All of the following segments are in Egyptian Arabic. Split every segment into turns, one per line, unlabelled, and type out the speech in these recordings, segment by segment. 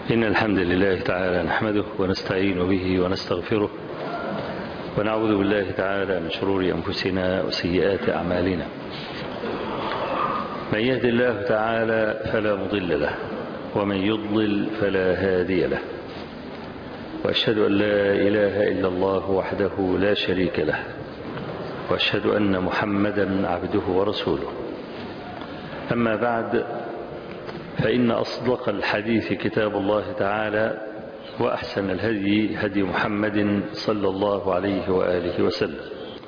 إن الحمد لله تعالى نحمده ونستعين به ونستغفره ونعوذ بالله تعالى من شرور أنفسنا وسيئات أعمالنا من يهد الله تعالى فلا مضل له ومن يضلل فلا هادي له وأشهد أن لا إله إلا الله وحده لا شريك له وأشهد أن محمدا عبده ورسوله أما بعد فإن أصدق الحديث كتاب الله تعالى وأحسن الهدي هدي محمد صلى الله عليه وآله وسلم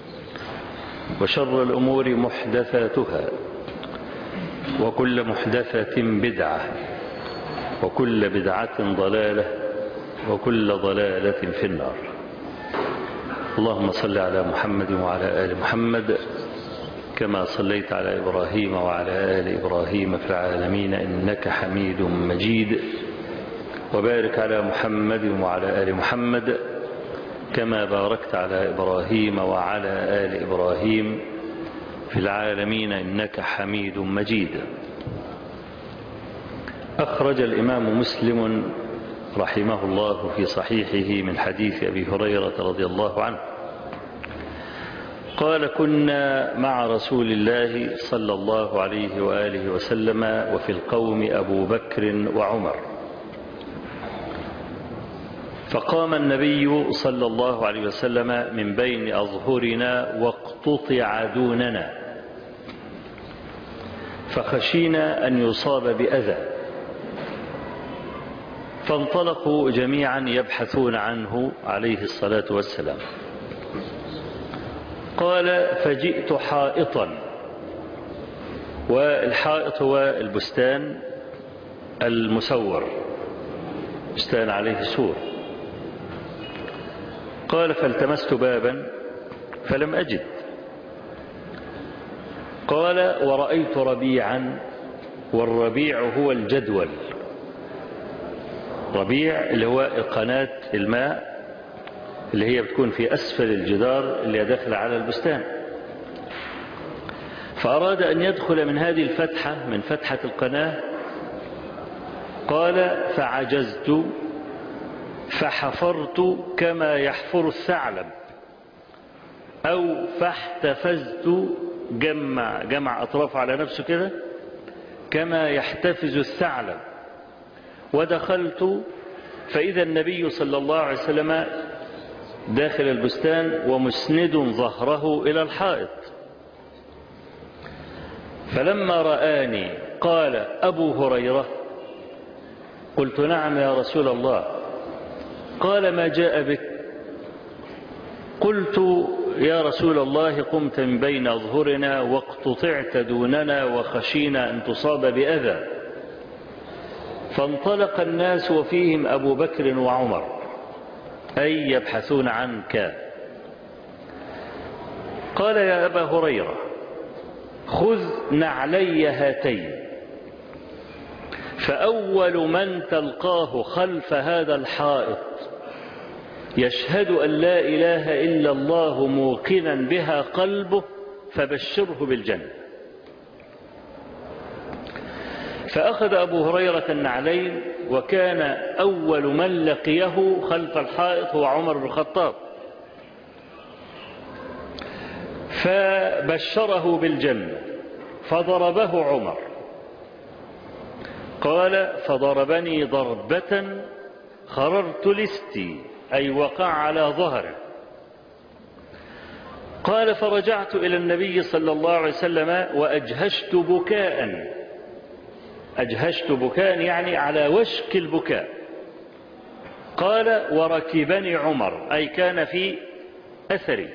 وشر الأمور محدثاتها وكل محدثة بدعة وكل بدعة ضلالة وكل ضلالة في النار اللهم صل على محمد وعلى آل محمد كما صليت على إبراهيم وعلى آل إبراهيم في العالمين إنك حميد مجيد وبارك على محمد وعلى آل محمد كما باركت على إبراهيم وعلى آل إبراهيم في العالمين إنك حميد مجيد أخرج الإمام مسلم رحمه الله في صحيحه من حديث أبي هريرة رضي الله عنه قال كنا مع رسول الله صلى الله عليه وآله وسلم وفي القوم أبو بكر وعمر فقام النبي صلى الله عليه وسلم من بين أظهرنا واقتطع دوننا فخشينا أن يصاب بأذى فانطلقوا جميعا يبحثون عنه عليه الصلاة والسلام قال فجئت حائطا والحائط هو البستان المسور بستان عليه سور قال فالتمست بابا فلم أجد قال ورأيت ربيعا والربيع هو الجدول ربيع اللي هو قناة الماء اللي هي بتكون في أسفل الجدار اللي داخل على البستان فأراد أن يدخل من هذه الفتحة من فتحة القناة قال فعجزت فحفرت كما يحفر الثعلب أو فاحتفزت جمع, جمع أطرافه على نفسه كده كما يحتفز الثعلب ودخلت فإذا النبي صلى الله عليه وسلم داخل البستان ومسند ظهره إلى الحائط فلما رآني قال أبو هريرة قلت نعم يا رسول الله قال ما جاء بك قلت يا رسول الله قمت من بين أظهرنا واقتطعت دوننا وخشينا أن تصاب بأذى فانطلق الناس وفيهم أبو بكر وعمر أي يبحثون عنك قال يا أبا هريرة خذ نعلي هاتين فأول من تلقاه خلف هذا الحائط يشهد أن لا إله إلا الله موقنا بها قلبه فبشره بالجنة فأخذ أبو هريرة النعلين وكان أول من لقيه خلف الحائط هو عمر بن الخطاب فبشره بالجنة فضربه عمر قال فضربني ضربة خررت لستي أي وقع على ظهره قال فرجعت إلى النبي صلى الله عليه وسلم وأجهشت بكاء أجهشت بكاء يعني على وشك البكاء قال وركبني عمر أي كان في أثري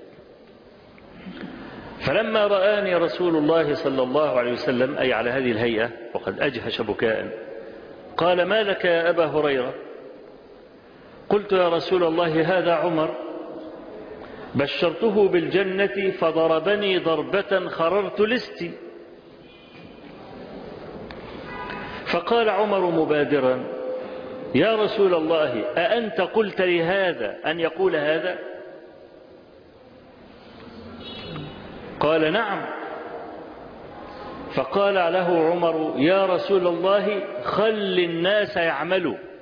فلما رآني رسول الله صلى الله عليه وسلم أي على هذه الهيئة وقد أجهش بكاء قال ما لك يا أبا هريرة قلت يا رسول الله هذا عمر بشرته بالجنة فضربني ضربة خررت لستي فقال عمر مبادرا يا رسول الله أأنت قلت لهذا أن يقول هذا قال نعم فقال له عمر يا رسول الله خل الناس يعملوا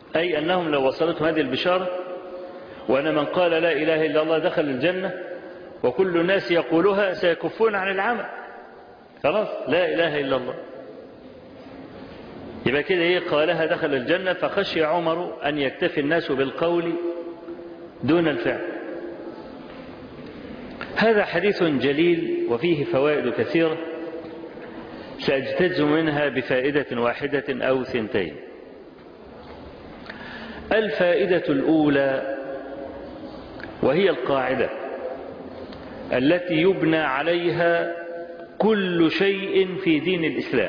أي أنهم لو وصلتهم هذه البشارة وأن من قال لا إله إلا الله دخل الجنة وكل الناس يقولها سيكفون عن العمل خلاص لا إله إلا الله يبقى كده إيه قالها دخل الجنة فخشي عمر أن يكتفي الناس بالقول دون الفعل هذا حديث جليل وفيه فوائد كثيرة سأجتز منها بفائدة واحدة أو ثنتين الفائدة الأولى وهي القاعدة التي يبنى عليها كل شيء في دين الإسلام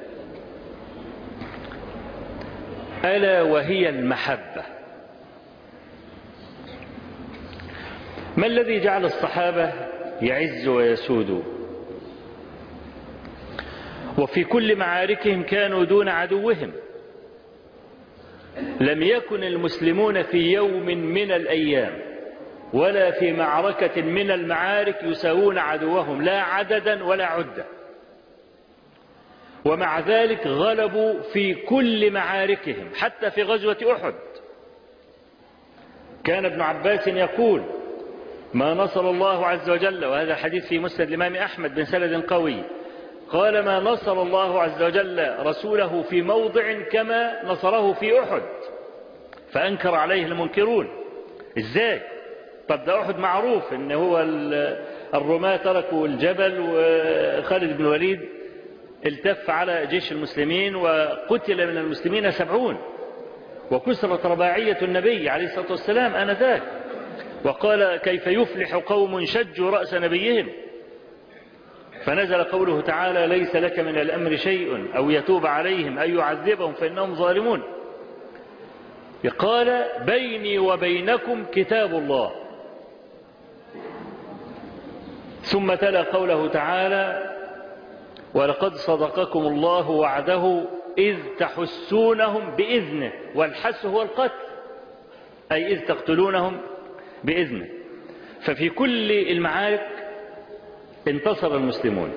ألا وهي المحبة ما الذي جعل الصحابة يعز ويسود وفي كل معاركهم كانوا دون عدوهم لم يكن المسلمون في يوم من الأيام ولا في معركة من المعارك يساوون عدوهم لا عددا ولا عدة ومع ذلك غلبوا في كل معاركهم حتى في غزوة أحد كان ابن عباس يقول ما نصر الله عز وجل وهذا حديث في مسند الإمام أحمد بن سند قوي قال ما نصر الله عز وجل رسوله في موضع كما نصره في أحد فأنكر عليه المنكرون إزاي طب ده أحد معروف إن هو الرماة تركوا الجبل وخالد بن الوليد التف على جيش المسلمين وقتل من المسلمين سبعون وكسرت رباعية النبي عليه الصلاة والسلام آنذاك وقال كيف يفلح قوم شجوا رأس نبيهم فنزل قوله تعالى ليس لك من الأمر شيء أو يتوب عليهم أو يعذبهم فإنهم ظالمون قال بيني وبينكم كتاب الله ثم تلا قوله تعالى ولقد صدقكم الله وعده إذ تحسونهم بإذنه والحس هو القتل أي إذ تقتلونهم بإذنه ففي كل المعارك انتصر المسلمون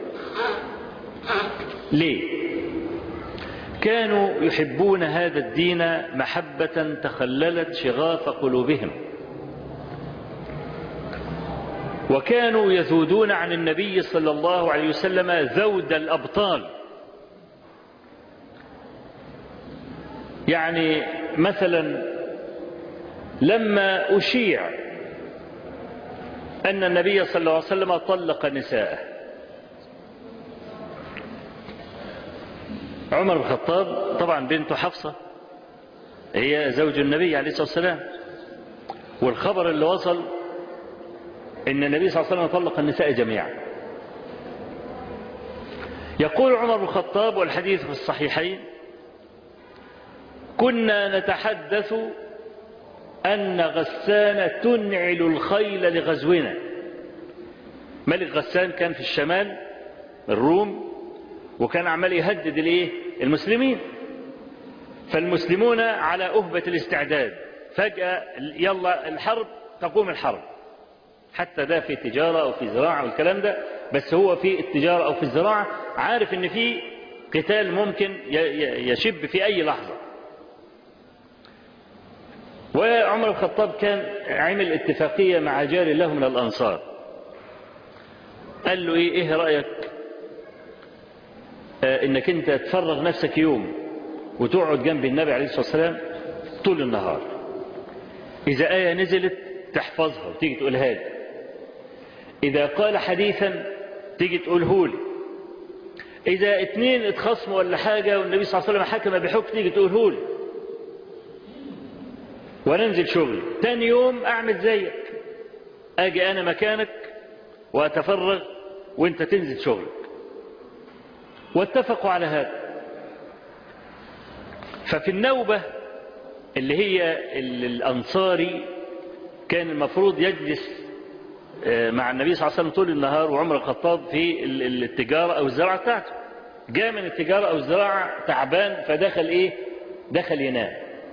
ليه كانوا يحبون هذا الدين محبة تخللت شغاف قلوبهم وكانوا يذودون عن النبي صلى الله عليه وسلم ذود الأبطال يعني مثلا لما أشيع أن النبي صلى الله عليه وسلم طلق نساءه عمر بن الخطاب طبعا بنته حفصة هي زوج النبي عليه الصلاة والسلام والخبر اللي وصل ان النبي صلى الله عليه وسلم طلق النساء جميعا يقول عمر بن الخطاب والحديث في الصحيحين كنا نتحدث أن غسان تنعل الخيل لغزونا ملك غسان كان في الشمال الروم وكان عمال يهدد الايه المسلمين فالمسلمون على أهبة الاستعداد فجأة يلا الحرب تقوم الحرب حتى ده في تجارة أو في زراعة والكلام ده بس هو في التجارة أو في الزراعة عارف ان في قتال ممكن يشب في أي لحظة وعمر الخطاب كان عمل اتفاقية مع جار له من الأنصار قال له ايه, إيه رأيك آه انك انت تفرغ نفسك يوم وتقعد جنب النبي عليه الصلاة والسلام طول النهار إذا آية نزلت تحفظها وتيجي تقولها لي إذا قال حديثا تيجي تقوله لي إذا اتنين اتخصموا ولا حاجة والنبي صلى الله عليه وسلم حكم بحكم تيجي تقوله لي وننزل شغل تاني يوم أعمل زيك أجي أنا مكانك وأتفرغ وانت تنزل شغلك واتفقوا على هذا ففي النوبة اللي هي الأنصاري كان المفروض يجلس مع النبي صلى الله عليه وسلم طول النهار وعمر الخطاب في التجارة أو الزراعة بتاعته جاء من التجارة أو الزراعة تعبان فدخل إيه دخل ينام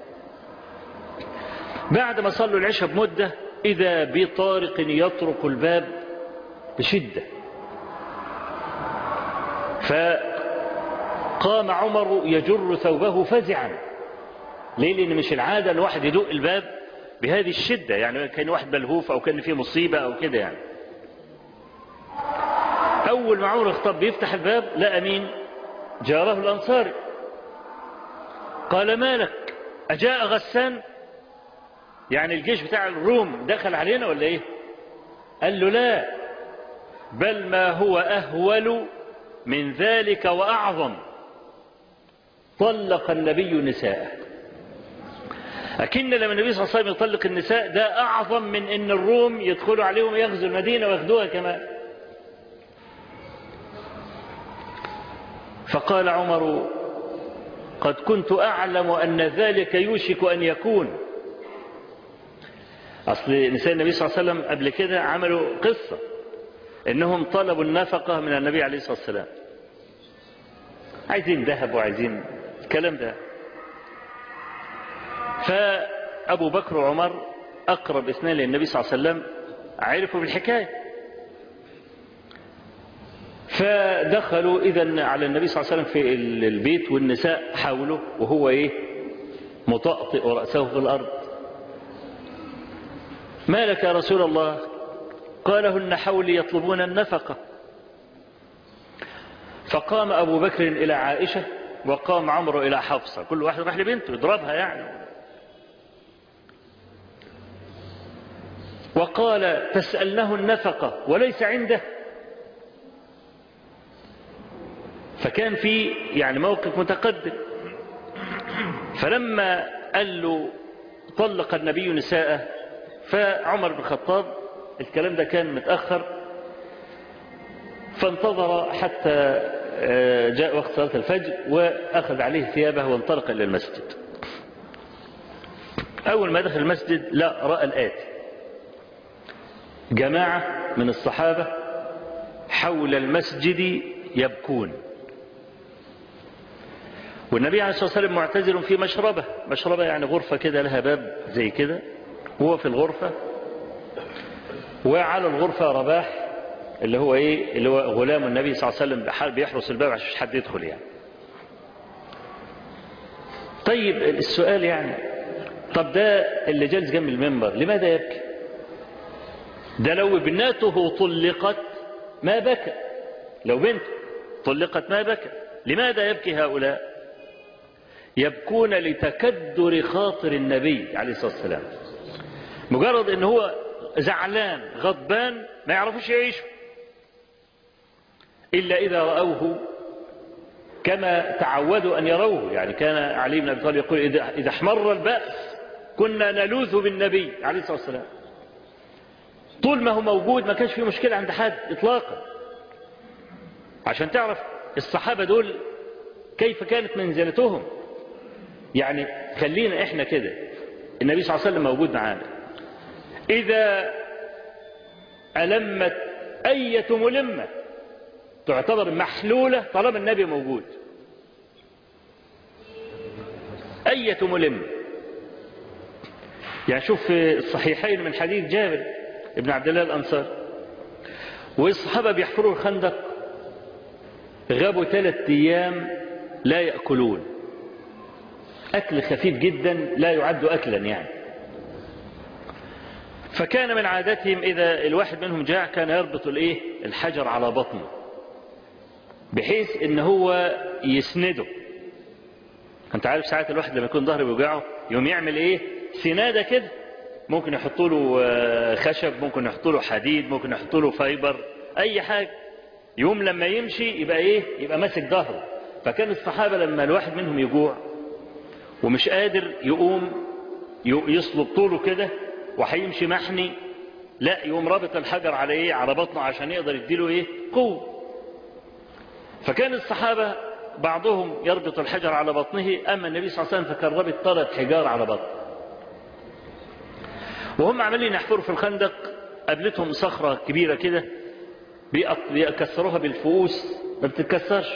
بعد ما صلوا العشاء بمدة إذا بطارق يطرق الباب بشدة فقام عمر يجر ثوبه فزعا ليه لان مش العاده ان واحد يدق الباب بهذه الشده يعني كان واحد ملهوف او كان فيه مصيبه او كده يعني اول ما عمر الخطاب بيفتح الباب لقى مين جاره الانصاري قال ما لك اجاء غسان يعني الجيش بتاع الروم دخل علينا ولا ايه قال له لا بل ما هو اهول من ذلك واعظم طلق النبي نساءه أكن لما النبي صلى الله عليه وسلم يطلق النساء ده أعظم من أن الروم يدخلوا عليهم يغزوا المدينة وياخدوها كمان فقال عمر قد كنت أعلم أن ذلك يوشك أن يكون أصل نساء النبي صلى الله عليه وسلم قبل كده عملوا قصة إنهم طلبوا النفقة من النبي عليه الصلاة والسلام عايزين ذهب وعايزين الكلام ده فأبو بكر وعمر أقرب اثنين للنبي صلى الله عليه وسلم عرفوا بالحكاية فدخلوا إذا على النبي صلى الله عليه وسلم في البيت والنساء حوله وهو إيه مطأطئ رأسه في الأرض ما لك يا رسول الله قال هن حولي يطلبون النفقة فقام أبو بكر إلى عائشة وقام عمرو إلى حفصة كل واحد راح لبنته يضربها يعني وقال تسألنه النفقة وليس عنده فكان في يعني موقف متقدم فلما قال له طلق النبي نساءه فعمر بن الخطاب الكلام ده كان متأخر فانتظر حتى جاء وقت صلاة الفجر وأخذ عليه ثيابه وانطلق إلى المسجد أول ما دخل المسجد لا رأى الآتي جماعة من الصحابة حول المسجد يبكون والنبي عليه الصلاة والسلام معتزل في مشربة مشربة يعني غرفة كده لها باب زي كده وهو في الغرفة وعلى الغرفة رباح اللي هو ايه اللي هو غلام النبي صلى الله عليه وسلم بيحرس الباب عشان مش حد يدخل يعني طيب السؤال يعني طب ده اللي جالس جنب المنبر لماذا يبكي ده لو ابنته طلقت ما بكى لو بنته طلقت ما بكى لماذا يبكي هؤلاء يبكون لتكدر خاطر النبي عليه الصلاة والسلام مجرد ان هو زعلان غضبان ما يعرفوش يعيشوا إلا إذا رأوه كما تعودوا أن يروه يعني كان علي بن أبي طالب يقول إذا احمر البأس كنا نلوذ بالنبي عليه الصلاة والسلام طول ما هو موجود ما كانش فيه مشكلة عند حد إطلاقا عشان تعرف الصحابة دول كيف كانت منزلتهم يعني خلينا احنا كده النبي صلى الله عليه وسلم موجود معانا إذا ألمت أية ملمة تعتبر محلولة طالما النبي موجود أية ملمة يعني شوف في الصحيحين من حديث جابر ابن عبد الله الأنصار والصحابة بيحفروا الخندق غابوا ثلاثة أيام لا يأكلون أكل خفيف جدا لا يعد أكلا يعني فكان من عادتهم إذا الواحد منهم جاع كان يربط الإيه الحجر على بطنه بحيث ان هو يسنده انت عارف ساعات الواحد لما يكون ظهره بيوجعه يوم يعمل ايه سناده كده ممكن يحطوا له خشب ممكن يحطوا له حديد ممكن يحطوا له فايبر اي حاجه يوم لما يمشي يبقى ايه يبقى ماسك ظهره فكان الصحابه لما الواحد منهم يجوع ومش قادر يقوم يصلب طوله كده وهيمشي محني لا يقوم رابط الحجر على ايه على بطنه عشان يقدر يديله ايه قوه فكان الصحابة بعضهم يربط الحجر على بطنه أما النبي صلى الله عليه وسلم فكان ربط ثلاث حجار على بطنه وهم عمالين يحفروا في الخندق قابلتهم صخرة كبيرة كده بيكسروها بالفؤوس ما بتتكسرش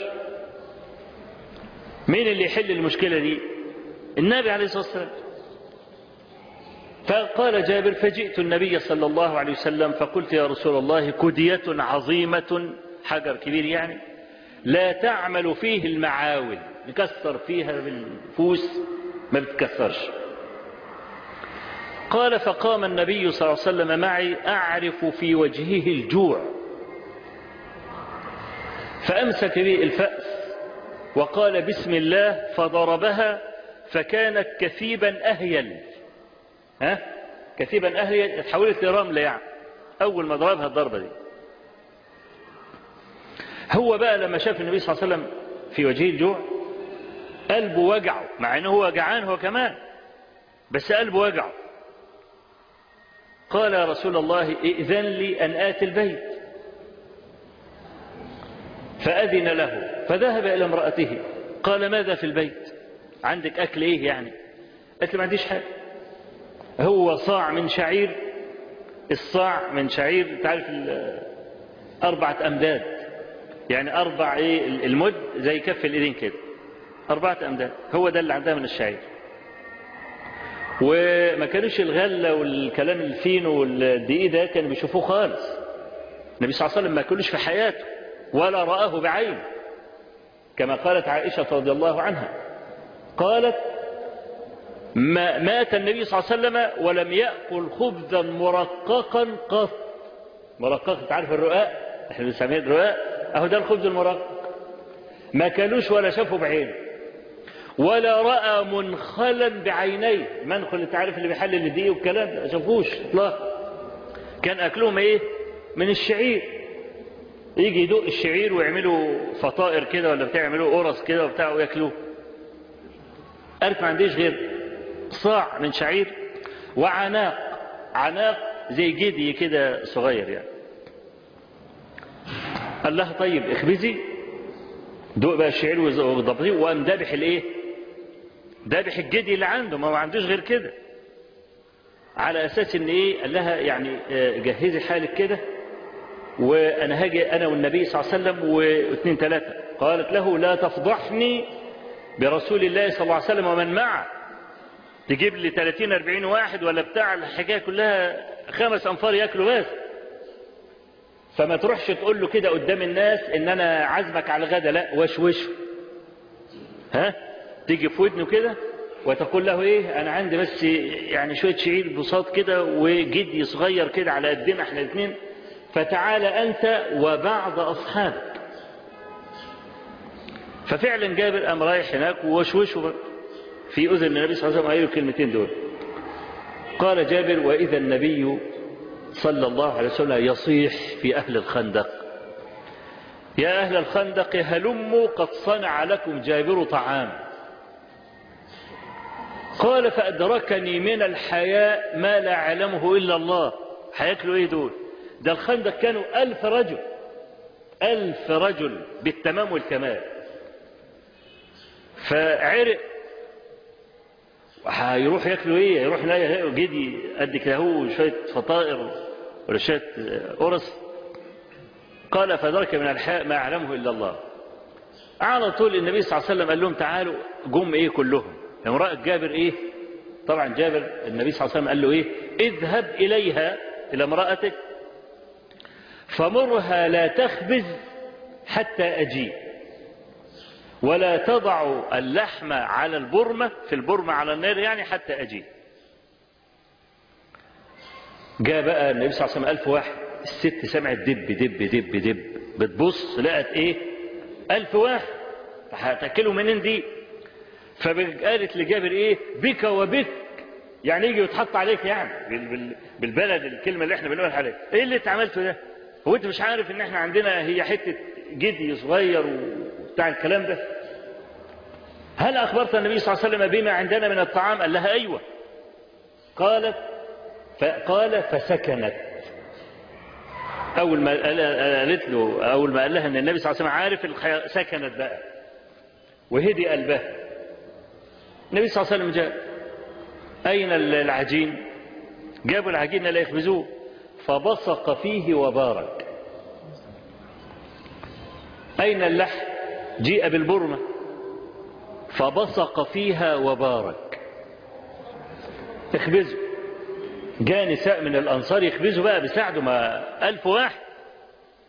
مين اللي يحل المشكلة دي النبي عليه الصلاة والسلام فقال جابر فجئت النبي صلى الله عليه وسلم فقلت يا رسول الله كدية عظيمة حجر كبير يعني لا تعمل فيه المعاول نكسر فيها بالفوس ما بتكسرش قال فقام النبي صلى الله عليه وسلم معي أعرف في وجهه الجوع فأمسك بي الفأس وقال بسم الله فضربها فكانت كثيبا أهيل ها كثيبا أهيل اتحولت لرمل يعني أول ما ضربها الضربة دي هو بقى لما شاف النبي صلى الله عليه وسلم في وجهه الجوع قلبه وجعه مع انه هو جعان هو كمان بس قلبه وجعه قال يا رسول الله ائذن لي أن آتي البيت فأذن له فذهب إلى امرأته قال ماذا في البيت عندك أكل إيه يعني قالت له ما عنديش حاجة هو صاع من شعير الصاع من شعير تعرف أربعة أمداد يعني أربع إيه المد زي كف الإيدين كده أربعة أمداد هو ده اللي عندها من الشعير وما كانوش الغلة والكلام الفين والدقيق ده كانوا بيشوفوه خالص النبي صلى الله عليه وسلم ما كلش في حياته ولا رآه بعينه كما قالت عائشة رضي الله عنها قالت ما مات النبي صلى الله عليه وسلم ولم يأكل خبزا مرققا قط مرقق تعرف الرقاق احنا بنسميه الرقاق اهو ده الخبز المرقق ما كانوش ولا شافوا بعينه ولا رأى منخلا بعينيه المنخل اللي تعرف اللي بيحلل الدقيق والكلام ده شافوش اطلاقا كان اكلهم ايه من الشعير يجي يدق الشعير ويعملوا فطائر كده ولا بتاع يعملوا قرص كده وبتاع وياكلوه قالت ما عنديش غير صاع من شعير وعناق عناق زي جدي كده صغير يعني قال لها طيب اخبزي دوق بقى الشعير وضبطيه وقام دابح الايه دابح الجدي اللي عنده ما هو عندوش غير كده على اساس ان ايه قال لها يعني جهزي حالك كده وانا هاجي انا والنبي صلى الله عليه وسلم واثنين ثلاثه قالت له لا تفضحني برسول الله صلى الله عليه وسلم ومن معه تجيب لي 30 40 واحد ولا بتاع الحكايه كلها خمس انفار ياكلوا بس فما تروحش تقول له كده قدام الناس ان انا عازمك على الغدا لا وشوش ها تيجي في ودنه كده وتقول له ايه انا عندي بس يعني شويه شعير بساط كده وجدي صغير كده على قدنا احنا الاثنين فتعال انت وبعض اصحابك ففعلا جابر قام رايح هناك ووشوشه في اذن النبي صلى الله عليه وسلم قال الكلمتين دول قال جابر واذا النبي صلى الله عليه وسلم يصيح في أهل الخندق يا أهل الخندق هلموا قد صنع لكم جابر طعام قال فأدركني من الحياء ما لا علمه إلا الله هياكلوا إيه دول ده الخندق كانوا ألف رجل ألف رجل بالتمام والكمال فعرق هيروح ياكلوا ايه يروح لا جدي قد كده هو شويه فطائر ولا شويه قرص قال فدرك من الحياء ما يعلمه الا الله على طول النبي صلى الله عليه وسلم قال لهم تعالوا جم ايه كلهم امرأة جابر ايه طبعا جابر النبي صلى الله عليه وسلم قال له ايه اذهب اليها الى امرأتك فمرها لا تخبز حتى اجيب ولا تضع اللحم على البرمة في البرمة على النار يعني حتى أجي جاء بقى النبي صلى الله عليه وسلم ألف واحد الست سمعت دب دب دب دب بتبص لقت ايه ألف واحد هتأكلوا منين دي فقالت لجابر ايه بك وبك يعني يجي ويتحط عليك يعني بالبلد الكلمة اللي احنا بنقولها عليك ايه اللي انت عملته ده هو انت مش عارف ان احنا عندنا هي حتة جدي صغير وبتاع الكلام ده هل أخبرت النبي صلى الله عليه وسلم بما عندنا من الطعام قال لها أيوة قالت فقال فسكنت أول ما قالت له أول ما قال لها أن النبي صلى الله عليه وسلم عارف سكنت بقى وهدي قلبها النبي صلى الله عليه وسلم جاء أين العجين جابوا العجين لا يخبزوه فبصق فيه وبارك أين اللحم جيء بالبرمة فبصق فيها وبارك اخبزوا جاء نساء من الأنصار يخبزوا بقى بيساعدوا ما ألف واحد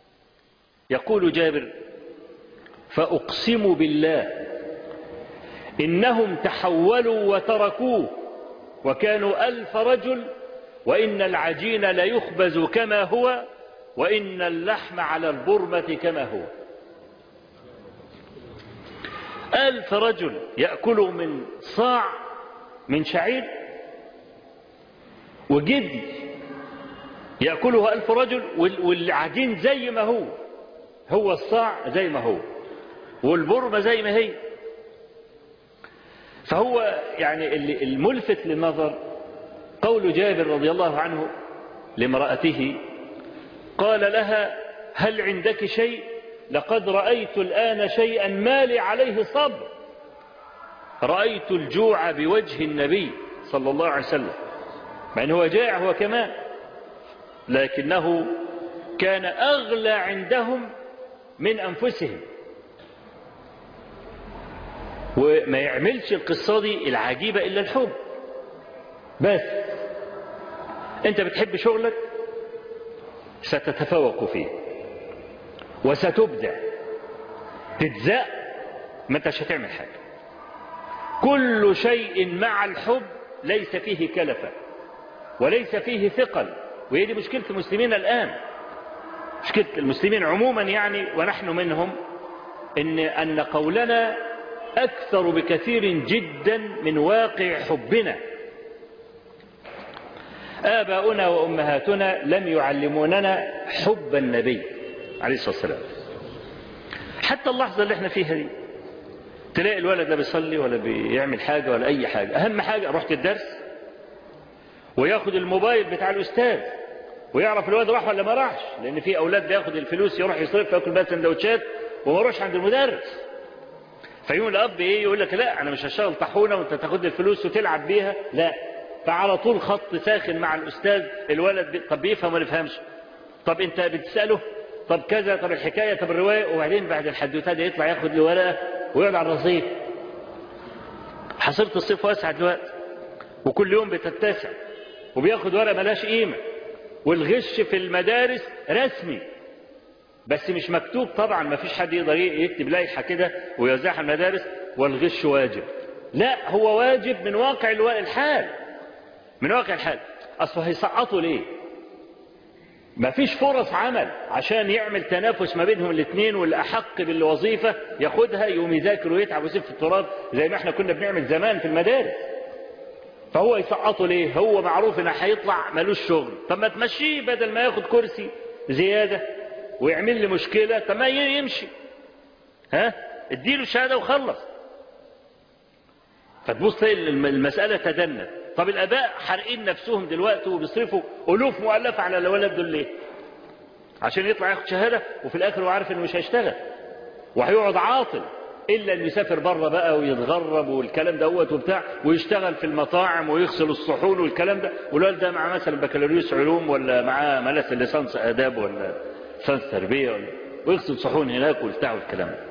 يقول جابر فأقسم بالله إنهم تحولوا وتركوه وكانوا ألف رجل وإن العجين ليخبز كما هو وإن اللحم على البرمة كما هو ألف رجل يأكلوا من صاع من شعير وجدي يأكله ألف رجل والعجين زي ما هو هو الصاع زي ما هو والبرمة زي ما هي فهو يعني الملفت للنظر قول جابر رضي الله عنه لامرأته قال لها هل عندك شيء لقد رأيت الآن شيئا ما لي عليه صبر رأيت الجوع بوجه النبي صلى الله عليه وسلم مع أنه جائع هو كمان لكنه كان أغلى عندهم من أنفسهم وما يعملش القصة دي العجيبة إلا الحب بس أنت بتحب شغلك ستتفوق فيه وستبدع تتزق ما انتش هتعمل حاجة كل شيء مع الحب ليس فيه كلفة وليس فيه ثقل وهي دي مشكلة المسلمين الآن مشكلة المسلمين عموما يعني ونحن منهم إن, أن قولنا أكثر بكثير جدا من واقع حبنا آباؤنا وأمهاتنا لم يعلموننا حب النبي عليه الصلاة والسلام حتى اللحظة اللي احنا فيها دي تلاقي الولد لا بيصلي ولا بيعمل حاجة ولا أي حاجة أهم حاجة رحت الدرس وياخد الموبايل بتاع الأستاذ ويعرف الولد راح ولا ما راحش لأن في أولاد بياخد الفلوس يروح يصرف ياكل بقى سندوتشات وما يروحش عند المدرس فيوم الأب إيه يقول لك لا أنا مش هشتغل طحونة وأنت تاخد الفلوس وتلعب بيها لا فعلى طول خط ساخن مع الأستاذ الولد بي... طب بيفهم ولا يفهمش طب أنت بتسأله طب كذا طب الحكاية طب الرواية وبعدين بعد الحدوتة دي يطلع ياخد له ورقة ويقعد على الرصيف حصلت الصيف واسع دلوقتي وكل يوم بتتسع وبياخد ورقة ملاش قيمة والغش في المدارس رسمي بس مش مكتوب طبعا ما فيش حد يقدر يكتب لائحة كده ويوزعها المدارس والغش واجب لا هو واجب من واقع الحال من واقع الحال أصل هيسقطوا ليه ما فيش فرص عمل عشان يعمل تنافس ما بينهم الاثنين والأحق بالوظيفة ياخدها يقوم يذاكر ويتعب ويسيب في التراب زي ما احنا كنا بنعمل زمان في المدارس فهو يسقطه ليه هو معروف انه هيطلع ملوش شغل طب ما تمشيه بدل ما ياخد كرسي زيادة ويعمل لي مشكلة طب ما يمشي ها اديله شهادة وخلص فتبص المسألة تدنت طب الاباء حارقين نفسهم دلوقتي وبيصرفوا الوف مؤلفة على الولد دول ليه عشان يطلع ياخد شهادة وفي الاخر هو عارف انه مش هيشتغل وهيقعد عاطل الا انه يسافر بره بقى ويتغرب والكلام دوت وبتاع ويشتغل في المطاعم ويغسل الصحون والكلام ده والولد ده معاه مثلا بكالوريوس علوم ولا معاه ملس ليسانس اداب ولا ليسانس تربيه ولا ويغسل صحون هناك وبتاع والكلام ده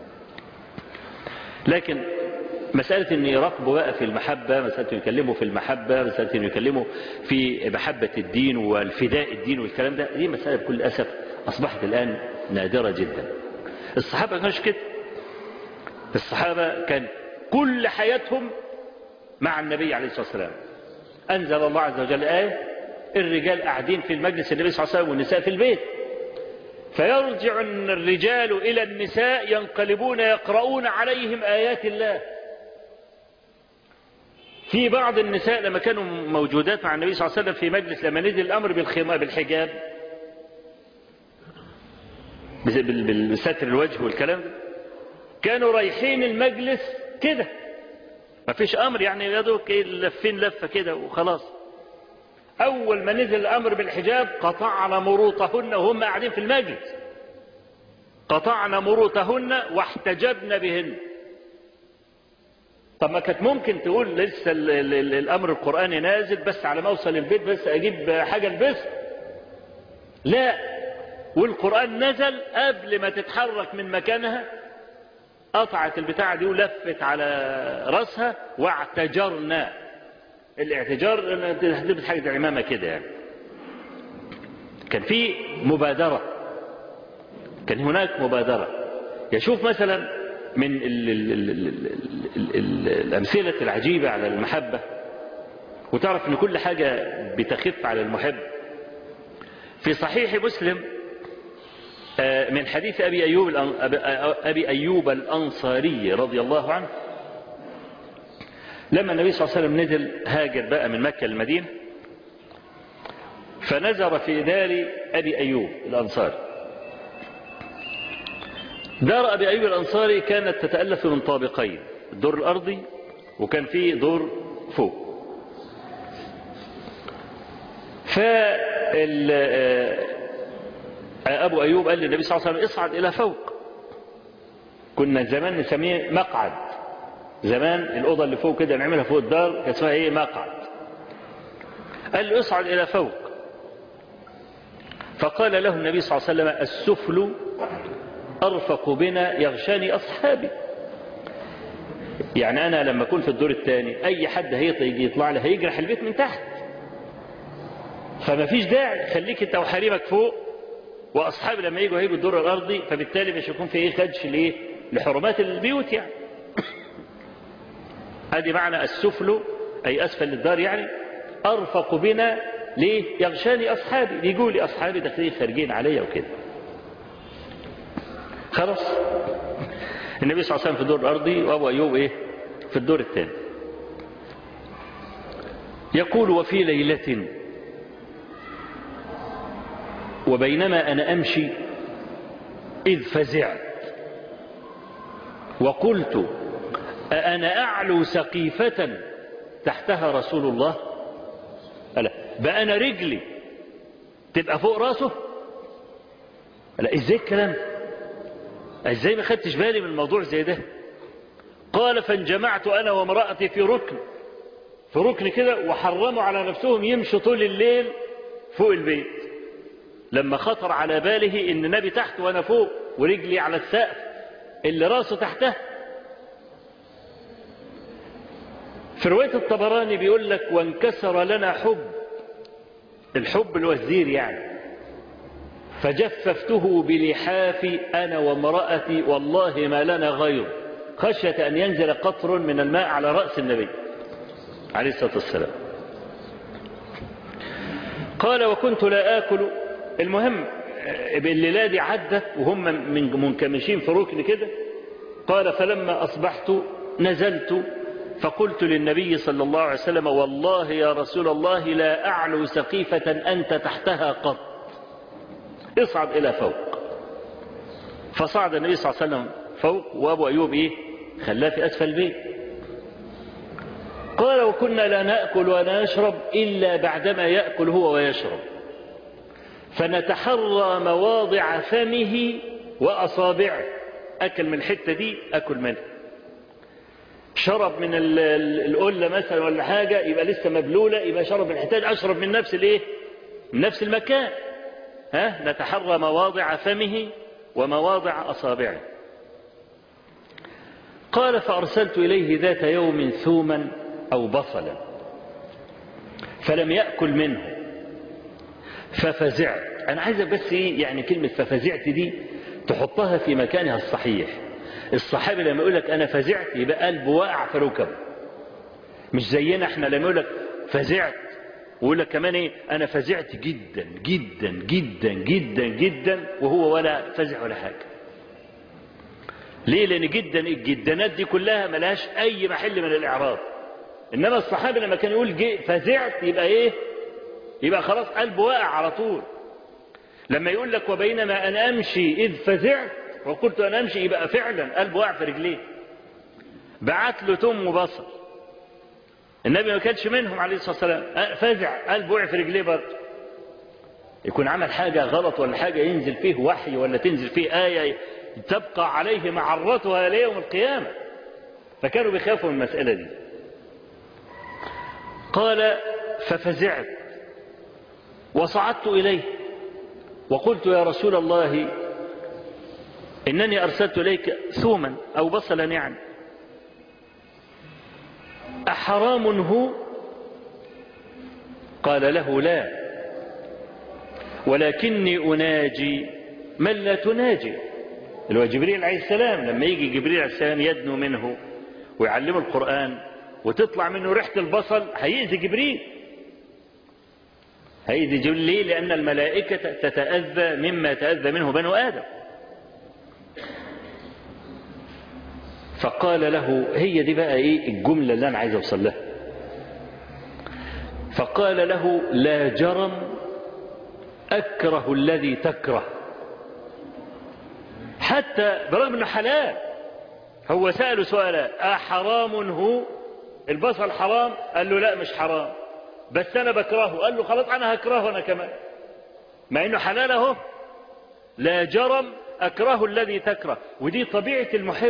لكن مسألة أن يراقبوا بقى في المحبة مسألة أن يكلموا في المحبة مسألة أن يكلموا في محبة الدين والفداء الدين والكلام ده دي مسألة بكل أسف أصبحت الآن نادرة جدا الصحابة ما كانش كده الصحابة كان كل حياتهم مع النبي عليه الصلاة والسلام أنزل الله عز وجل آية الرجال قاعدين في المجلس النبي صلى الله عليه وسلم والنساء في البيت فيرجع الرجال إلى النساء ينقلبون يقرؤون عليهم آيات الله في بعض النساء لما كانوا موجودات مع النبي صلى الله عليه وسلم في مجلس لما نزل الأمر بالخمار بالحجاب بستر الوجه والكلام ده كانوا رايحين المجلس كده ما فيش أمر يعني يدوك لفين لفة كده وخلاص أول ما نزل الأمر بالحجاب قطعنا مروطهن وهم قاعدين في المجلس قطعنا مروطهن واحتجبن بهن طب ما كانت ممكن تقول لسه ال ال ال الامر القراني نازل بس على ما اوصل البيت بس اجيب حاجه البسها لا والقران نزل قبل ما تتحرك من مكانها قطعت البتاعه دي ولفت على راسها واعتجرنا الاعتجار انك تلبس حاجه العمامه كده يعني كان في مبادره كان هناك مبادره يشوف مثلا من ال ال ال ال ال ال الأمثلة العجيبة على المحبة وتعرف أن كل حاجة بتخف على المحب في صحيح مسلم من حديث أبي أيوب, أبي أيوب الأنصاري رضي الله عنه لما النبي صلى الله عليه وسلم نزل هاجر بقى من مكة للمدينة فنزر في دار أبي أيوب الأنصاري دار أبي أيوب الأنصاري كانت تتألف من طابقين الدور الأرضي وكان فيه دور فوق فال أبو أيوب قال للنبي صلى الله عليه وسلم اصعد إلى فوق كنا زمان نسميه مقعد زمان الأوضة اللي فوق كده نعملها فوق الدار كانت اسمها إيه مقعد قال له اصعد إلى فوق فقال له النبي صلى الله عليه وسلم السفل أرفق بنا يغشاني أصحابي يعني أنا لما أكون في الدور الثاني أي حد هيجي يطلع لي هيجرح البيت من تحت فما فيش داعي خليك أنت وحريمك فوق وأصحابي لما يجوا هيجوا الدور الأرضي فبالتالي مش هيكون في إيه خدش لإيه لحرمات البيوت يعني هذه معنى السفل أي أسفل الدار يعني أرفق بنا ليه يغشاني أصحابي بيجوا لي أصحابي داخلين خارجين عليا وكده خلاص النبي صلى الله عليه وسلم في الدور الأرضي وأبو أيوب إيه في الدور الثاني يقول وفي ليلة وبينما أنا أمشي إذ فزعت وقلت أأنا أعلو سقيفة تحتها رسول الله ألا بقى أنا رجلي تبقى فوق راسه لا إزاي الكلام ازاي ما خدتش بالي من الموضوع زي ده قال فانجمعت انا وامرأتي في ركن في ركن كده وحرموا على نفسهم يمشوا طول الليل فوق البيت لما خطر على باله ان النبي تحت وانا فوق ورجلي على السقف اللي راسه تحته في رواية الطبراني بيقول لك وانكسر لنا حب الحب اللي هو الزير يعني فجففته بلحافي أنا وامرأتي والله ما لنا غير خشية أن ينزل قطر من الماء على رأس النبي عليه الصلاة والسلام قال وكنت لا آكل المهم الليلة دي عدت وهم من منكمشين في ركن كده قال فلما أصبحت نزلت فقلت للنبي صلى الله عليه وسلم والله يا رسول الله لا أعلو سقيفة أنت تحتها قط اصعد إلى فوق فصعد النبي صلى الله عليه وسلم فوق وأبو أيوب إيه خلاه في أسفل البيت قال وكنا لا نأكل ولا نشرب إلا بعدما يأكل هو ويشرب فنتحرى مواضع فمه وأصابعه أكل من الحتة دي أكل منها شرب من القلة مثلا ولا حاجة يبقى لسه مبلولة يبقى شرب من الحتة دي أشرب من نفس الإيه من نفس المكان ها نتحرى مواضع فمه ومواضع أصابعه قال فأرسلت إليه ذات يوم ثوما أو بصلا فلم يأكل منه ففزعت أنا عايز بس إيه يعني كلمة ففزعت دي تحطها في مكانها الصحيح الصحابي لما يقول لك أنا فزعت يبقى قلبه واقع في ركبه مش زينا احنا لما يقول لك فزعت ويقول لك كمان ايه انا فزعت جدا جدا جدا جدا جدا وهو ولا فزع ولا حاجه ليه لان جدا الجدانات دي كلها ملهاش اي محل من الاعراب انما الصحابي لما كان يقول جي فزعت يبقى ايه يبقى خلاص قلبه واقع على طول لما يقول لك وبينما انا امشي اذ فزعت وقلت انا امشي يبقى فعلا قلبه واقع في رجليه بعت له تم وبصر النبي ما كانش منهم عليه الصلاة والسلام فزع قلبه وقع في رجليه برضه يكون عمل حاجة غلط ولا حاجة ينزل فيه وحي ولا تنزل فيه آية تبقى عليه معرتها ليوم القيامة فكانوا بيخافوا من المسألة دي قال ففزعت وصعدت إليه وقلت يا رسول الله إنني أرسلت إليك ثوما أو بصلا يعني أحرام هو قال له لا ولكني أناجي من لا تناجي اللي هو جبريل عليه السلام لما يجي جبريل عليه السلام يدنو منه ويعلمه القرآن وتطلع منه ريحة البصل هيأذي جبريل هيأذي جبريل ليه لأن الملائكة تتأذى مما يتأذى منه بنو آدم فقال له هي دي بقى ايه الجملة اللي انا عايز اوصل لها فقال له لا جرم اكره الذي تكره حتى برغم انه حلال هو سأله سؤالا أحرام هو البصل حرام قال له لا مش حرام بس انا بكرهه قال له خلاص انا هكرهه انا كمان مع انه حلال اهو لا جرم اكره الذي تكره ودي طبيعة المحب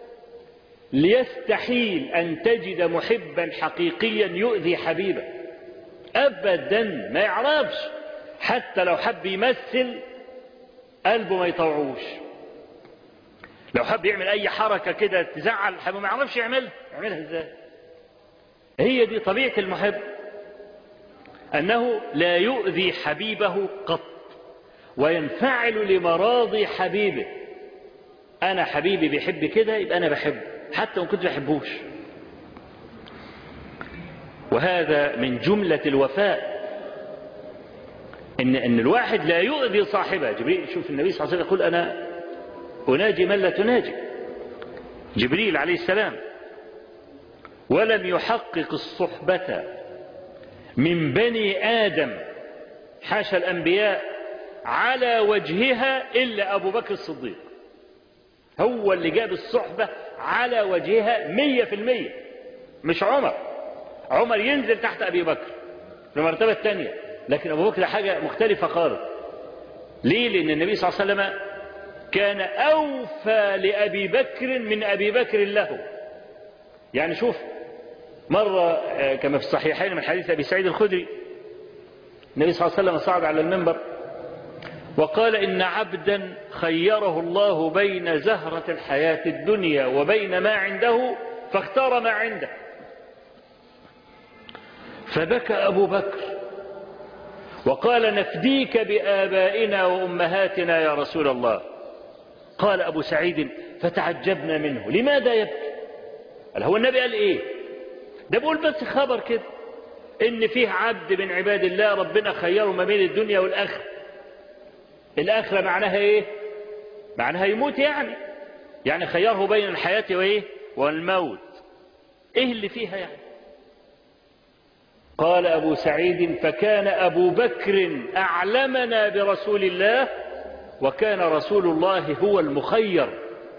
ليستحيل أن تجد محبا حقيقيا يؤذي حبيبه أبدا ما يعرفش حتى لو حب يمثل قلبه ما يطوعوش لو حب يعمل أي حركة كده تزعل حبيبه ما يعرفش يعملها يعملها إزاي هي دي طبيعة المحب أنه لا يؤذي حبيبه قط وينفعل لمراضي حبيبه أنا حبيبي بيحب كده يبقى أنا بحبه حتى وإن كنت بحبوش وهذا من جملة الوفاء إن, إن الواحد لا يؤذي صاحبه جبريل شوف النبي صلى الله عليه وسلم يقول أنا أناجي من لا تناجي جبريل عليه السلام ولم يحقق الصحبة من بني آدم حاشا الأنبياء على وجهها إلا أبو بكر الصديق هو اللي جاب الصحبة على وجهها مية في المية مش عمر عمر ينزل تحت أبي بكر في المرتبة الثانية لكن أبو بكر حاجة مختلفة خالص ليه لأن النبي صلى الله عليه وسلم كان أوفى لأبي بكر من أبي بكر له يعني شوف مرة كما في الصحيحين من حديث أبي سعيد الخدري النبي صلى الله عليه وسلم صعد على المنبر وقال إن عبدا خيره الله بين زهرة الحياة الدنيا وبين ما عنده فاختار ما عنده فبكى أبو بكر وقال نفديك بآبائنا وأمهاتنا يا رسول الله قال أبو سعيد فتعجبنا منه لماذا يبكي قال هو النبي قال إيه ده بقول بس خبر كده إن فيه عبد من عباد الله ربنا خيره ما بين الدنيا والآخرة الآخرة معناها إيه معناها يموت يعني يعني خيره بين الحياة وإيه والموت إيه اللي فيها يعني قال أبو سعيد فكان أبو بكر أعلمنا برسول الله وكان رسول الله هو المخير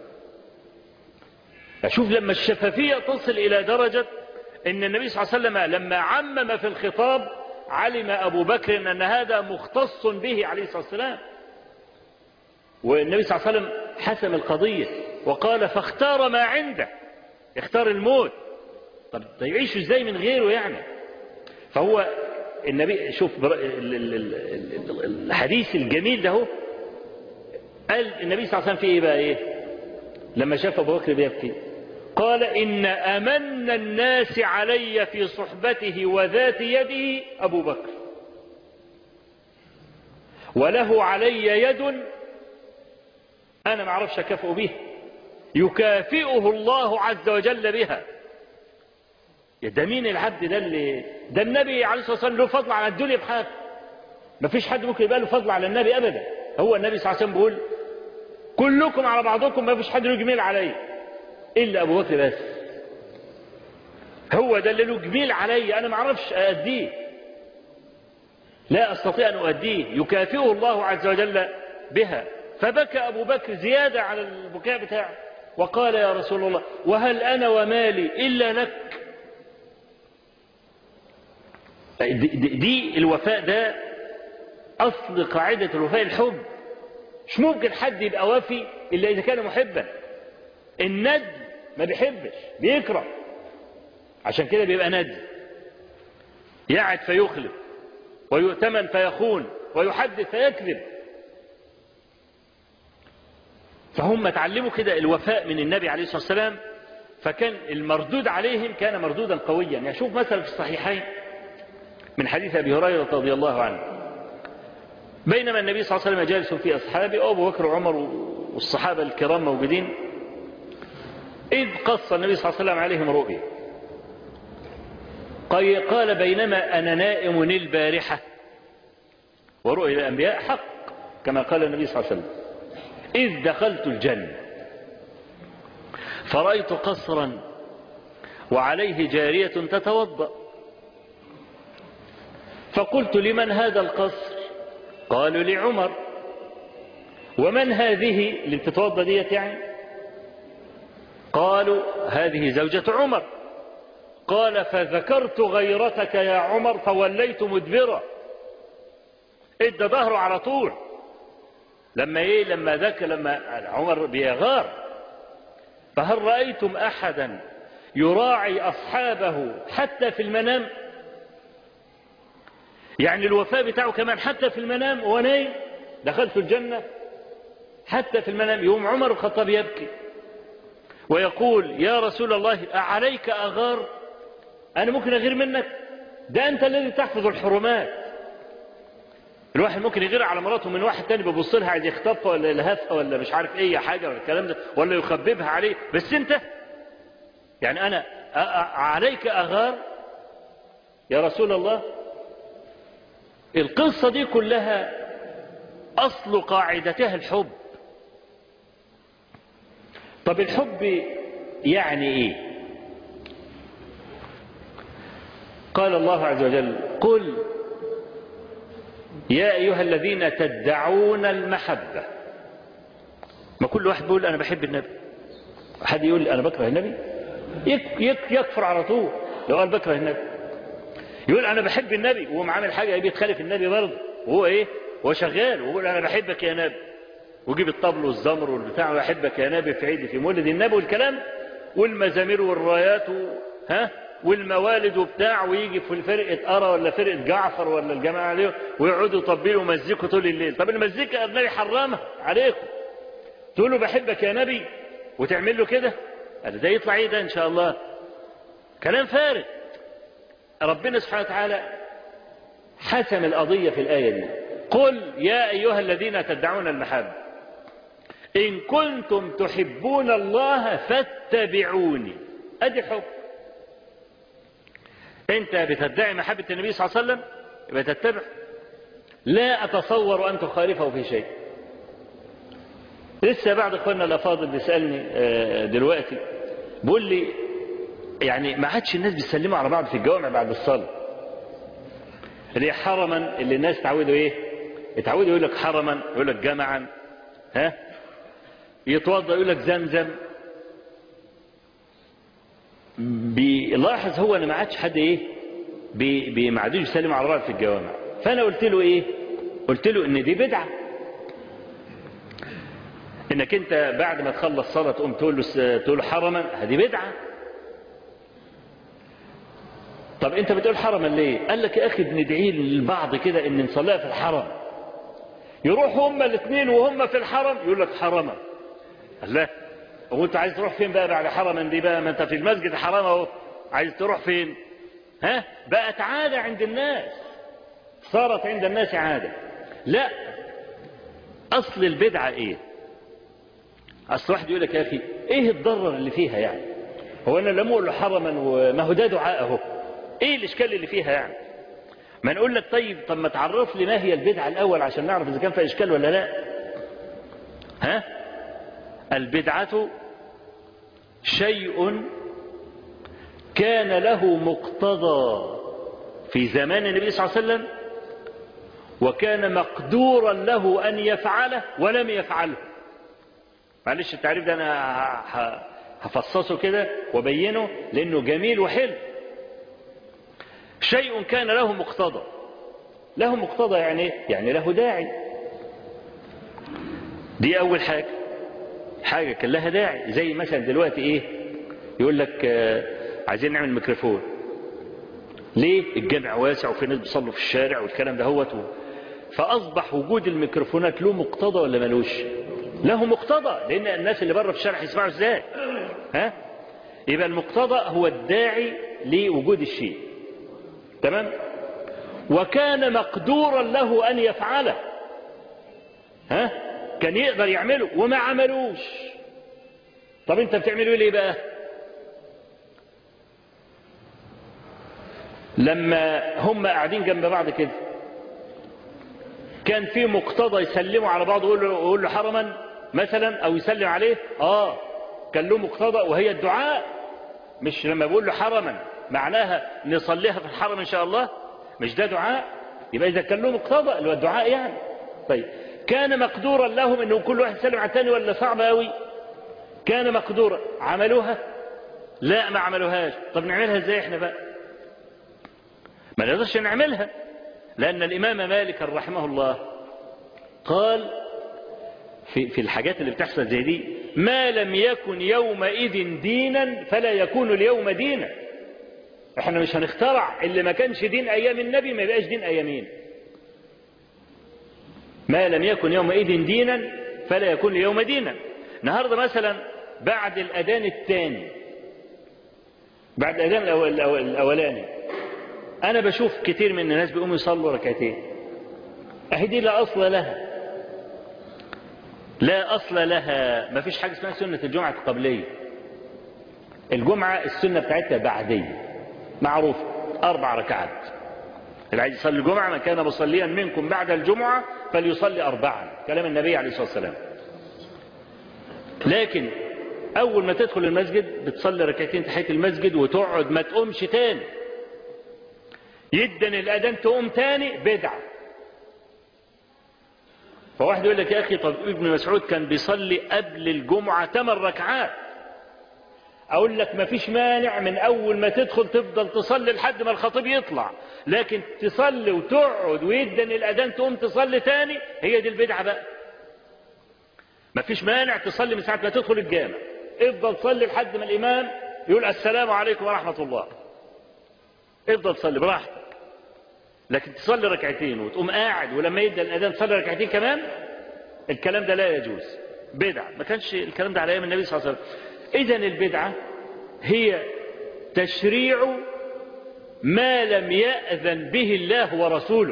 أشوف لما الشفافية تصل إلى درجة أن النبي صلى الله عليه وسلم لما عمم في الخطاب علم أبو بكر أن هذا مختص به عليه الصلاة والسلام والنبي صلى الله عليه وسلم حسم القضية وقال فاختار ما عنده اختار الموت طب يعيش ازاي من غيره يعني فهو النبي شوف الحديث الجميل ده هو قال النبي صلى الله عليه وسلم في ايه بقى ايه لما شاف ابو بكر بيبكي قال ان امن الناس علي في صحبته وذات يده ابو بكر وله علي يد انا ما اعرفش اكافئ بها يكافئه الله عز وجل بها ده مين العبد ده اللي ده النبي عليه الصلاه والسلام له فضل على الدنيا بحاجه ما فيش حد ممكن يبقى له فضل على النبي ابدا هو النبي صلى الله عليه وسلم بيقول كلكم على بعضكم ما فيش حد له جميل علي الا ابو بكر بس هو ده اللي له جميل علي انا ما اعرفش ااديه لا استطيع ان اؤديه يكافئه الله عز وجل بها فبكى ابو بكر زياده على البكاء بتاعه وقال يا رسول الله وهل انا ومالي الا لك دي, دي الوفاء ده أصل قاعدة الوفاء الحب مش ممكن حد يبقى وافي إلا إذا كان محبا الند ما بيحبش بيكره عشان كده بيبقى ند يعد فيخلف ويؤتمن فيخون ويحدث فيكذب فهم اتعلموا كده الوفاء من النبي عليه الصلاة والسلام فكان المردود عليهم كان مردودا قويا يعني شوف مثلا في الصحيحين من حديث أبي هريرة رضي الله عنه بينما النبي صلى الله عليه وسلم جالس في أصحابه أبو بكر وعمر والصحابة الكرام موجودين إذ قص النبي صلى الله عليه وسلم عليهم رؤيا قال بينما أنا نائم البارحة ورؤيا الأنبياء حق كما قال النبي صلى الله عليه وسلم إذ دخلت الجنة فرأيت قصرا وعليه جارية تتوضأ فقلت لمن هذا القصر قالوا لعمر ومن هذه اللي بتتوضأ ديت يعني قالوا هذه زوجة عمر قال فذكرت غيرتك يا عمر فوليت مدبرا ادى ظهره على طول لما ايه لما ذاك لما عمر بيغار فهل رأيتم احدا يراعي اصحابه حتى في المنام يعني الوفاء بتاعه كمان حتى في المنام وهو نايم دخلت الجنة حتى في المنام يوم عمر الخطاب يبكي ويقول يا رسول الله أعليك أغار أنا ممكن أغير منك ده أنت الذي تحفظ الحرمات الواحد ممكن يغير على مراته من واحد تاني بيبص لها عايز يخطفها ولا يلهفها ولا مش عارف ايه حاجه ولا الكلام ده ولا يخببها عليه بس انت يعني انا عليك اغار يا رسول الله القصه دي كلها اصل قاعدتها الحب طب الحب يعني ايه قال الله عز وجل قل يا أيها الذين تدعون المحبة ما كل واحد بيقول أنا بحب النبي حد يقول أنا بكره النبي يك يك يكفر على طول لو قال بكره النبي يقول أنا بحب النبي وهو عامل حاجة بيتخالف النبي برضه وهو إيه هو شغال ويقول أنا بحبك يا نبي ويجيب الطبل والزمر والبتاع وأحبك يا نبي في عيد في مولد النبي والكلام والمزامير والرايات و... ها والموالد وبتاع ويجي في فرقة أرى ولا فرقة جعفر ولا الجماعة عليهم ويقعدوا يطبلوا ومزيكوا طول الليل طب المزيكا النبي حرامها عليكم تقول له بحبك يا نبي وتعمل له كده قال ده يطلع ايه ده ان شاء الله كلام فارغ ربنا سبحانه وتعالى حسم القضية في الآية دي قل يا أيها الذين تدعون المحبة إن كنتم تحبون الله فاتبعوني أدي حب انت بتدعي محبة النبي صلى الله عليه وسلم يبقى تتبع لا اتصور ان تخالفه في شيء لسه بعد اخواننا الافاضل بيسالني دلوقتي بيقول لي يعني ما عادش الناس بيسلموا على بعض في الجوامع بعد الصلاه اللي حرما اللي الناس تعودوا ايه يتعودوا يقول لك حرما يقول لك جمعا ها يتوضا يقول لك زمزم بيلاحظ هو ان ما عادش حد ايه بي بي ما عادوش يسلموا على بعض في الجوامع فانا قلت له ايه قلت له ان دي بدعه انك انت بعد ما تخلص صلاه تقوم تقول له تقول له حرما هذه بدعه طب انت بتقول حرما ليه قال لك يا اخي بندعي للبعض كده ان نصليها في الحرم يروحوا هما الاثنين وهم في الحرم يقول لك حرما الله هو انت عايز تروح فين بقى بعد حرما دي بقى ما انت في المسجد حرام اهو عايز تروح فين ها بقت عادة عند الناس صارت عند الناس عادة لا اصل البدعة ايه اصل واحد يقول لك يا اخي ايه الضرر اللي فيها يعني هو انا لما اقول له حرما وما هو ده دعاء اهو ايه الاشكال اللي فيها يعني ما نقول لك طيب طب ما تعرف لي ما هي البدعة الاول عشان نعرف اذا كان فيها اشكال ولا لا ها البدعة شيء كان له مقتضى في زمان النبي صلى الله عليه وسلم وكان مقدورا له أن يفعله ولم يفعله معلش التعريف ده أنا هفصصه كده وبينه لأنه جميل وحلو شيء كان له مقتضى له مقتضى يعني يعني له داعي دي أول حاجة حاجة كان لها داعي زي مثلا دلوقتي ايه يقول لك آه عايزين نعمل ميكروفون ليه الجامع واسع وفي ناس بيصلوا في الشارع والكلام ده هوت فاصبح وجود الميكروفونات له مقتضى ولا ملوش له مقتضى لان الناس اللي بره في الشارع يسمعوا ازاي ها يبقى المقتضى هو الداعي لوجود الشيء تمام وكان مقدورا له ان يفعله ها كان يقدر يعمله وما عملوش طب انت بتعملوا ليه بقى لما هم قاعدين جنب بعض كده كان في مقتضى يسلموا على بعض ويقول له, ويقول له حرما مثلا او يسلم عليه اه كان له مقتضى وهي الدعاء مش لما بقول له حرما معناها نصليها في الحرم ان شاء الله مش ده دعاء يبقى اذا كان له مقتضى اللي هو الدعاء يعني طيب كان مقدورا لهم انه كل واحد يسلم على الثاني ولا صعب قوي كان مقدورا عملوها لا ما عملوهاش طب نعملها ازاي احنا بقى ما نقدرش نعملها لأن الإمام مالك رحمه الله قال في, في الحاجات اللي بتحصل زي دي ما لم يكن يومئذ دينا فلا يكون اليوم دينا احنا مش هنخترع اللي ما كانش دين أيام النبي ما يبقاش دين أيامين ما لم يكن يومئذ دينا فلا يكون اليوم دينا النهارده مثلا بعد الأذان الثاني بعد الأذان الأولاني أنا بشوف كتير من الناس بيقوموا يصلوا ركعتين أهي دي لا أصل لها لا أصل لها ما فيش حاجة اسمها سنة الجمعة القبلية الجمعة السنة بتاعتها بعدية معروف أربع ركعات اللي عايز يصلي الجمعة من كان مصليا منكم بعد الجمعة فليصلي أربعا كلام النبي عليه الصلاة والسلام لكن أول ما تدخل المسجد بتصلي ركعتين تحية المسجد وتقعد ما تقومش تاني يدن الأذان تقوم تاني بدعة فواحد يقول لك يا أخي طب ابن مسعود كان بيصلي قبل الجمعة ثمان ركعات أقول لك ما فيش مانع من أول ما تدخل تفضل تصلي لحد ما الخطيب يطلع لكن تصلي وتقعد ويدن الأذان تقوم تصلي تاني هي دي البدعة بقى ما فيش مانع تصلي من ساعة ما تدخل الجامع افضل صلي لحد ما الإمام يقول السلام عليكم ورحمة الله افضل صلي براحتك لكن تصلي ركعتين وتقوم قاعد ولما يبدا الاذان تصلي ركعتين كمان الكلام ده لا يجوز بدعه ما كانش الكلام ده على ايام النبي صلى الله عليه وسلم اذا البدعه هي تشريع ما لم ياذن به الله ورسوله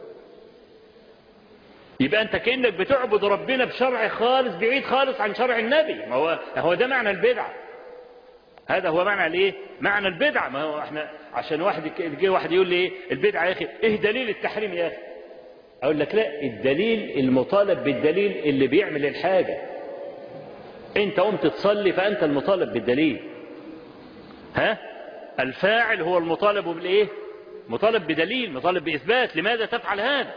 يبقى انت كانك بتعبد ربنا بشرع خالص بعيد خالص عن شرع النبي ما هو هو ده معنى البدعه هذا هو معنى الايه معنى البدعه ما هو احنا عشان واحد جه واحد يقول لي ايه البدعه يا اخي ايه دليل التحريم يا اخي اقول لك لا الدليل المطالب بالدليل اللي بيعمل الحاجه انت قمت تصلي فانت المطالب بالدليل ها الفاعل هو المطالب بالايه مطالب بدليل مطالب باثبات لماذا تفعل هذا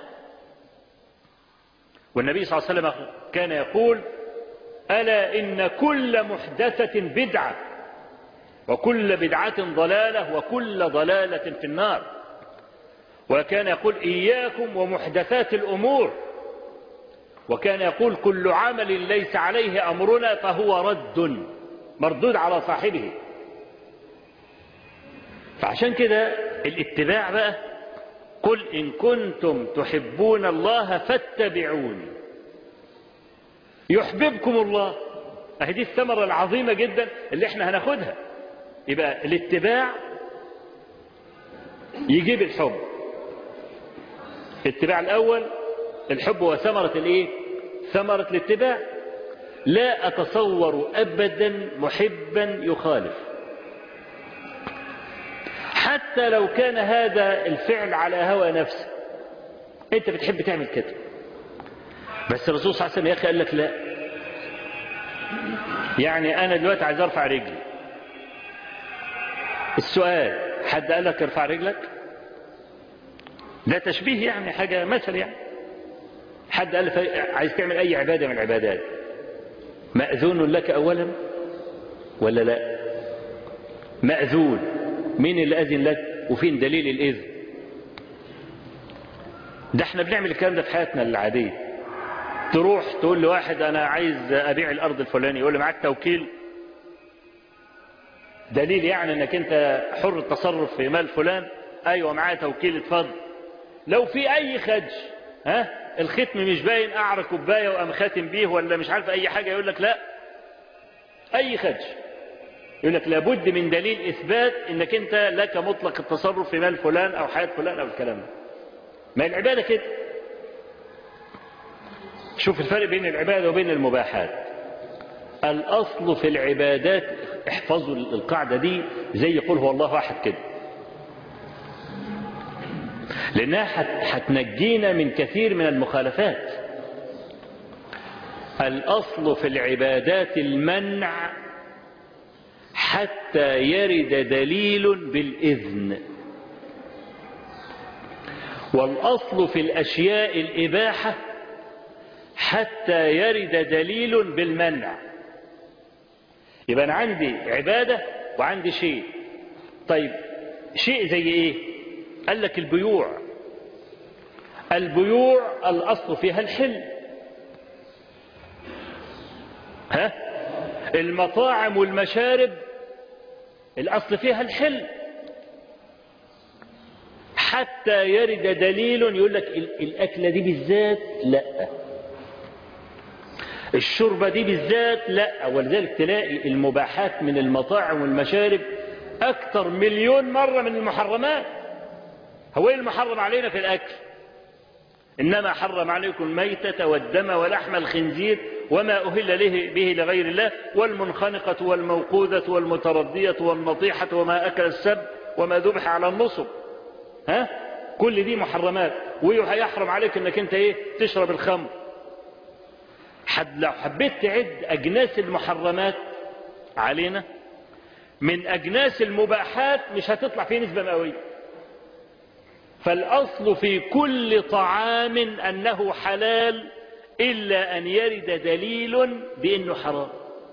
والنبي صلى الله عليه وسلم كان يقول الا ان كل محدثه بدعه وكل بدعة ضلالة وكل ضلالة في النار وكان يقول إياكم ومحدثات الأمور وكان يقول كل عمل ليس عليه أمرنا فهو رد مردود على صاحبه فعشان كده الاتباع بقى قل إن كنتم تحبون الله فاتبعوني يحببكم الله اهي دي الثمرة العظيمة جدا اللي احنا هناخدها يبقى الاتباع يجيب الحب الاتباع الأول الحب هو ثمرة الايه ثمرة الاتباع لا أتصور أبدا محبا يخالف حتى لو كان هذا الفعل على هوى نفسه انت بتحب تعمل كده بس الرسول صلى الله عليه وسلم يا اخي قال لك لا يعني انا دلوقتي عايز ارفع رجلي السؤال حد قال لك ارفع رجلك ده تشبيه يعني حاجة مثل يعني حد قال عايز تعمل اي عبادة من العبادات مأذون لك اولا ولا لا مأذون مين اللي اذن لك وفين دليل الاذن ده احنا بنعمل الكلام ده في حياتنا العادية تروح تقول لواحد انا عايز ابيع الارض الفلاني يقول لي معاك توكيل دليل يعني انك انت حر التصرف في مال فلان ايوه معاه توكيل اتفضل لو في اي خدش ها الختم مش باين اعرى كوبايه وقام خاتم بيه ولا مش عارف اي حاجه يقول لك لا اي خدش يقول لك لابد من دليل اثبات انك انت لك مطلق التصرف في مال فلان او حياه فلان او الكلام ده ما العباده كده شوف الفرق بين العبادة وبين المباحات الأصل في العبادات احفظوا القاعدة دي زي يقول هو الله أحد كده لأنها هتنجينا من كثير من المخالفات الأصل في العبادات المنع حتى يرد دليل بالإذن والأصل في الأشياء الإباحة حتى يرد دليل بالمنع يبقى أنا عندي عبادة وعندي شيء طيب شيء زي إيه قال لك البيوع البيوع الأصل فيها الحل ها المطاعم والمشارب الأصل فيها الحل حتى يرد دليل يقول لك الأكلة دي بالذات لا الشربة دي بالذات لا ولذلك تلاقي المباحات من المطاعم والمشارب أكثر مليون مرة من المحرمات هو ايه المحرم علينا في الأكل إنما حرم عليكم الميتة والدم ولحم الخنزير وما أهل له به لغير الله والمنخنقة والموقوذة والمتردية والنطيحة وما أكل السب وما ذبح على النصب ها كل دي محرمات ويحرم عليك انك انت ايه تشرب الخمر حد لو حبيت تعد اجناس المحرمات علينا من اجناس المباحات مش هتطلع فيه نسبة مئوية فالاصل في كل طعام انه حلال الا ان يرد دليل بانه حرام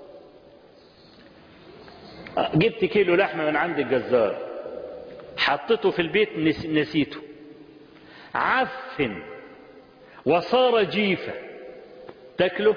جبت كيلو لحمة من عند الجزار حطيته في البيت نسيته عفن وصار جيفة تاكله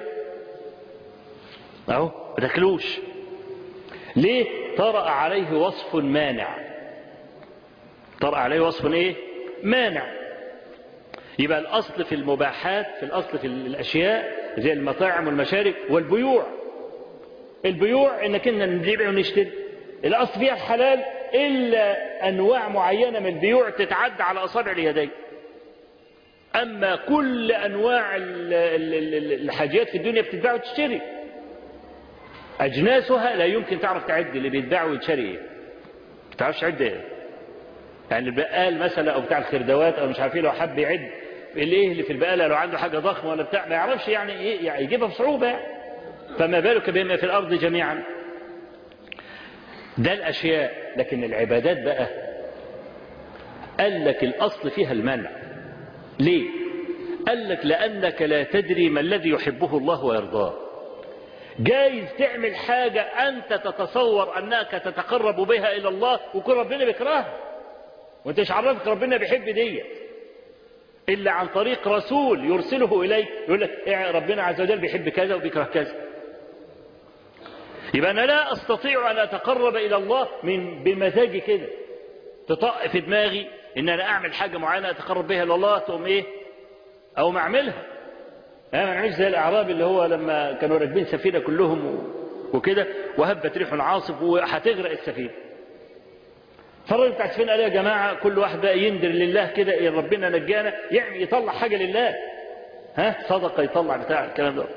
اهو ما تاكلوش ليه طرأ عليه وصف مانع طرأ عليه وصف ايه مانع يبقى الاصل في المباحات في الاصل في الاشياء زي المطاعم والمشارب والبيوع البيوع انك اننا نبيع ونشتري الاصل فيها الحلال إلا أنواع معينة من البيوع تتعدى على أصابع اليدين أما كل أنواع الحاجات في الدنيا بتتباع وتشتري أجناسها لا يمكن تعرف تعد اللي بيتباع ويتشري إيه ما تعرفش تعد إيه يعني البقال مثلا أو بتاع الخردوات أو مش عارفين لو حب يعد الايه اللي في البقالة لو عنده حاجة ضخمة ولا بتاع ما يعرفش يعني ايه يعني يجيبها بصعوبة يعني. فما بالك بما في الأرض جميعا ده الأشياء لكن العبادات بقى قال لك الأصل فيها المنع ليه قال لك لأنك لا تدري ما الذي يحبه الله ويرضاه جايز تعمل حاجة أنت تتصور أنك تتقرب بها إلى الله وكل ربنا بيكرهها وانت مش عرفك ربنا بيحب ديت إلا عن طريق رسول يرسله إليك يقول لك إيه ربنا عز وجل بيحب كذا وبيكره كذا يبقى أنا لا أستطيع أن أتقرب إلى الله من بمزاجي كده تطق في دماغي إن أنا أعمل حاجة معينة أتقرب بها إلى الله تقوم إيه أو ما أعملها أنا ما نعملش زي الأعراب اللي هو لما كانوا راكبين سفينة كلهم وكده وهبت ريح عاصف وهتغرق السفينة فالراجل بتاع السفينة قال يا جماعة كل واحد بقى يندر لله كده إيه ربنا نجانا يعني يطلع حاجة لله ها صدقة يطلع بتاع الكلام ده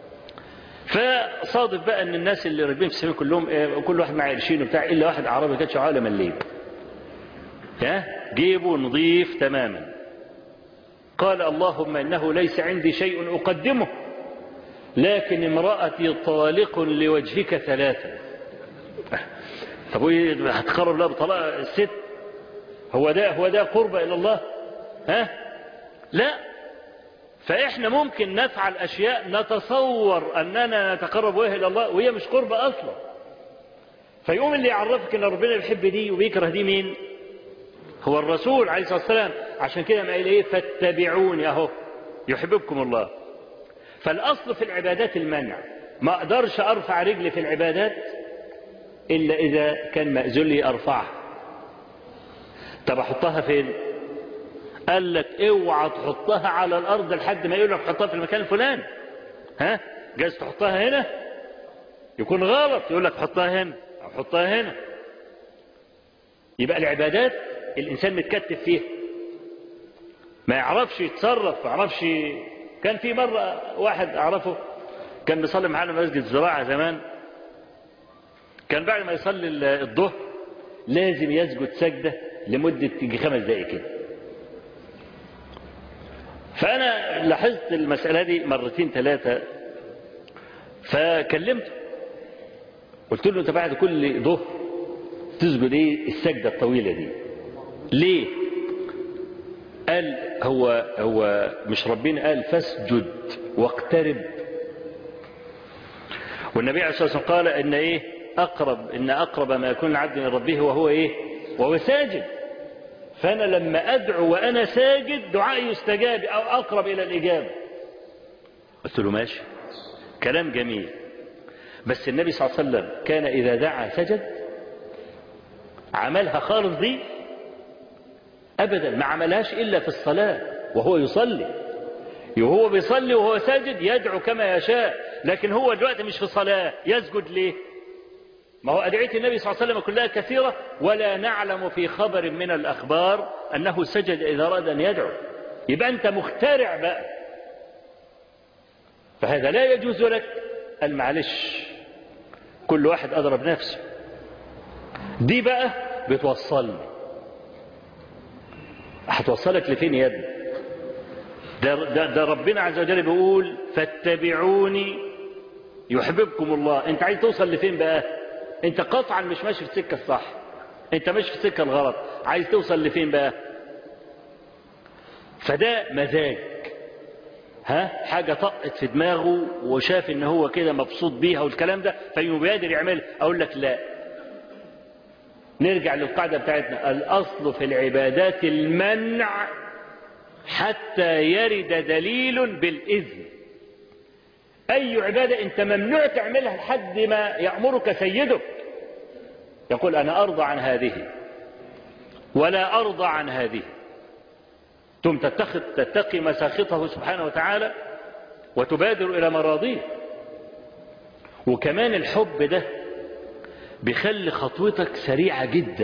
فصادف بقى ان الناس اللي راكبين في السفينه كلهم إيه كل واحد معاه قرشين وبتاع الا واحد عربي كانت شعاله مليم ها جيبه نظيف تماما قال اللهم انه ليس عندي شيء اقدمه لكن امرأتي طالق لوجهك ثلاثة طب هتقرب لها بطلاق الست هو ده هو ده قربة الى الله ها لا فإحنا ممكن نفعل أشياء نتصور أننا نتقرب بها إلى الله وهي مش قربة أصلا فيقوم اللي يعرفك أن ربنا بيحب دي وبيكره دي مين هو الرسول عليه الصلاة والسلام عشان كده ما قال إيه فاتبعوني أهو يحببكم الله فالأصل في العبادات المنع ما أقدرش أرفع رجلي في العبادات إلا إذا كان مأذون لي أرفعها طب أحطها فين قال لك اوعى تحطها على الارض لحد ما يقول لك حطها في المكان الفلاني ها جايز تحطها هنا يكون غلط يقول لك حطها هنا او حطها هنا يبقى العبادات الانسان متكتف فيها ما يعرفش يتصرف ما يعرفش كان في مرة واحد أعرفه كان بيصلي معانا مسجد الزراعة زمان كان بعد ما يصلي الظهر لازم يسجد سجدة لمدة تيجي خمس دقائق كده فأنا لاحظت المسألة دي مرتين ثلاثة فكلمته قلت له أنت بعد كل ظهر تسجد إيه السجدة الطويلة دي ليه قال هو هو مش ربنا قال فاسجد واقترب والنبي عليه الصلاة والسلام قال إن إيه أقرب إن أقرب ما يكون العبد من ربه وهو إيه وهو ساجد فأنا لما أدعو وأنا ساجد دعائي يستجاب أو أقرب إلى الإجابة قلت له ماشي كلام جميل بس النبي صلى الله عليه وسلم كان إذا دعا سجد عملها خالص دي أبدا ما عملهاش إلا في الصلاة وهو يصلي وهو بيصلي وهو ساجد يدعو كما يشاء لكن هو دلوقتي مش في صلاة يسجد ليه ما هو أدعية النبي صلى الله عليه وسلم كلها كثيرة ولا نعلم في خبر من الأخبار أنه سجد إذا أراد أن يدعو يبقى أنت مخترع بقى فهذا لا يجوز لك المعلش كل واحد أضرب نفسه دي بقى بتوصلني هتوصلك لفين يا ابني ده, ده, ده ربنا عز وجل بيقول فاتبعوني يحببكم الله انت عايز توصل لفين بقى انت قطعا مش ماشي في السكه الصح انت ماشي في السكه الغلط عايز توصل لفين بقى فده مزاج ها حاجة طقت في دماغه وشاف ان هو كده مبسوط بيها والكلام ده فيبادر يعمل اقول لك لا نرجع للقاعدة بتاعتنا الأصل في العبادات المنع حتى يرد دليل بالإذن أي عبادة أنت ممنوع تعملها لحد ما يأمرك سيدك يقول أنا أرضى عن هذه ولا أرضى عن هذه ثم تتخذ تتقي مساخطه سبحانه وتعالى وتبادر إلى مراضيه وكمان الحب ده بيخلي خطوتك سريعة جدا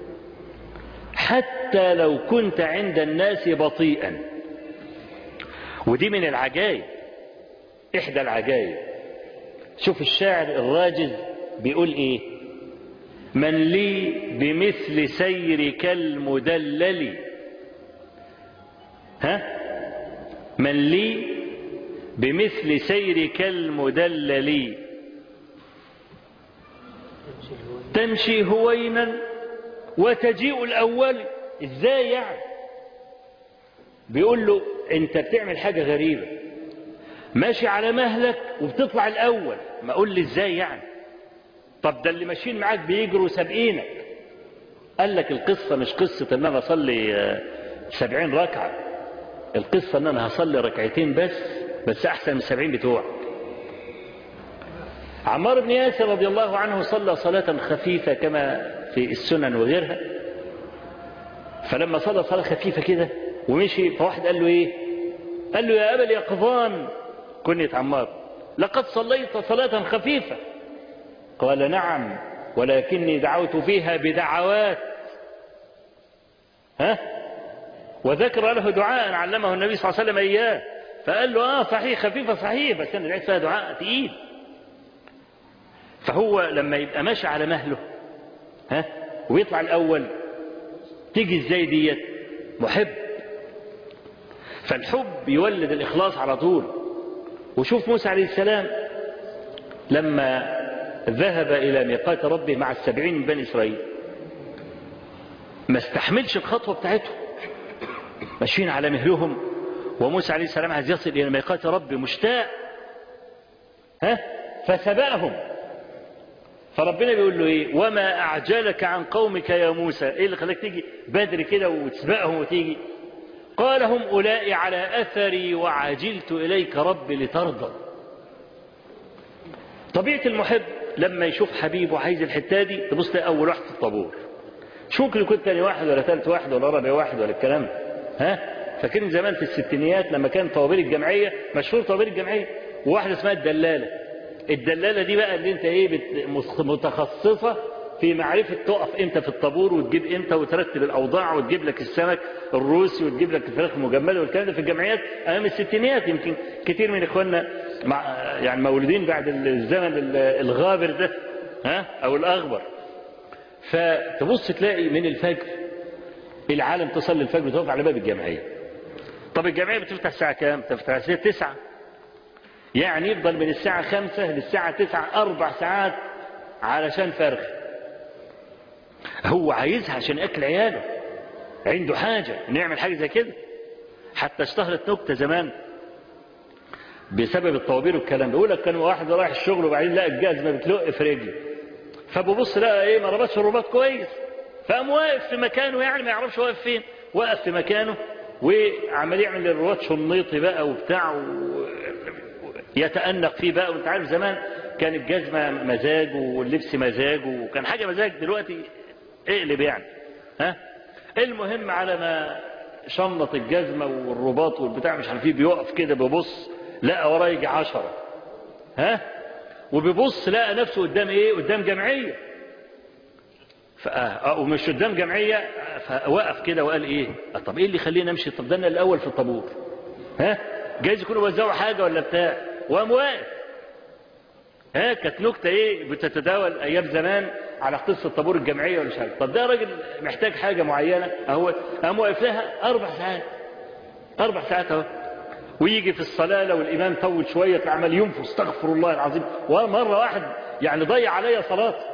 حتى لو كنت عند الناس بطيئا ودي من العجائب إحدى العجائب شوف الشاعر الراجز بيقول إيه من لي بمثل سيرك المدلل ها من لي بمثل سيرك المدلل تمشي هوينا وتجيء الأول ازاي يعني بيقول له انت بتعمل حاجة غريبة ماشي على مهلك وبتطلع الأول ما قول لي ازاي يعني طب ده اللي ماشيين معاك بيجروا سابقينك قال لك القصة مش قصة ان انا اصلي سبعين ركعة القصة ان انا هصلي ركعتين بس بس احسن من السبعين بتوعك عمار بن ياسر رضي الله عنه صلى صلاة خفيفة كما في السنن وغيرها فلما صلى صلاة خفيفة كده ومشي فواحد قال له ايه قال له يا أبا اليقظان كنية عمار لقد صليت صلاة خفيفة قال نعم ولكني دعوت فيها بدعوات ها وذكر له دعاء علمه النبي صلى الله عليه وسلم إياه فقال له اه صحيح خفيفة صحيح بس أنا دعيت فيها دعاء تقيل فهو لما يبقى ماشي على مهله ها ويطلع الأول تيجي ازاي ديت محب فالحب يولد الإخلاص على طول وشوف موسى عليه السلام لما ذهب إلى ميقات ربه مع السبعين من بني إسرائيل ما استحملش الخطوة بتاعتهم ماشيين على مهلهم وموسى عليه السلام عايز يصل إلى ميقات ربه مشتاق ها فسبقهم فربنا بيقول له ايه وما اعجلك عن قومك يا موسى ايه اللي خلاك تيجي بدري كده وتسبقهم وتيجي قال هم اولئك على اثري وعجلت اليك رب لترضى طبيعه المحب لما يشوف حبيبه عايز الحته دي تبص تلاقي اول واحد في الطابور شوف اللي كنت تاني واحد ولا ثالث واحد ولا رابع واحد ولا الكلام ده ها فاكرين زمان في الستينيات لما كان طوابير الجمعيه مشهور طوابير الجمعيه وواحده اسمها الدلاله الدلالة دي بقى اللي انت ايه بت... متخصصة في في معرفة تقف امتى في الطابور وتجيب امتى وترتب الأوضاع وتجيب لك السمك الروسي وتجيب لك الفراخ المجمدة والكلام ده في الجمعيات أمام الستينيات يمكن كتير من إخواننا مع يعني مولودين بعد الزمن الغابر ده ها أو الأغبر فتبص تلاقي من الفجر العالم تصلي الفجر وتقف على باب الجمعية طب الجمعية بتفتح الساعة كام؟ تفتح الساعة 9 يعني يفضل من الساعة 5 للساعة 9 أربع ساعات علشان فرخ هو عايزها عشان أكل عياله عنده حاجة نعمل حاجة زي كده حتى اشتهرت نكتة زمان بسبب الطوابير والكلام ده يقول لك كان واحد رايح الشغل وبعدين لقى الجزمة بتلق في رجله فببص لقى ايه ما ربطش الرباط كويس فقام واقف في مكانه يعني ما يعرفش واقف فين وقف في مكانه وعمال يعمل الرباط شنيطي بقى وبتاع و... يتأنق فيه بقى وانت عارف زمان كان الجزمة مزاج واللبس مزاج وكان حاجة مزاج دلوقتي اقلب يعني ها المهم على ما شنط الجزمة والرباط والبتاع مش عارف ايه بيقف كده بيبص لقى وراه يجي عشرة ها وبيبص لقى نفسه قدام ايه قدام جمعية ومش قدام جمعية فوقف كده وقال ايه طب ايه اللي يخليني امشي طب ده انا الاول في الطابور ها جايز يكونوا وزعوا حاجة ولا بتاع وقام واقف ها كانت نكتة ايه بتتداول ايام زمان على قصة طابور الجمعية ولا مش عارف طب ده راجل محتاج حاجة معينة اهو قام واقف لها اربع ساعات اربع ساعات اهو ويجي في الصلاة لو الامام طول شوية عمل ينفخ استغفر الله العظيم ومرة واحد يعني ضيع عليا صلاتي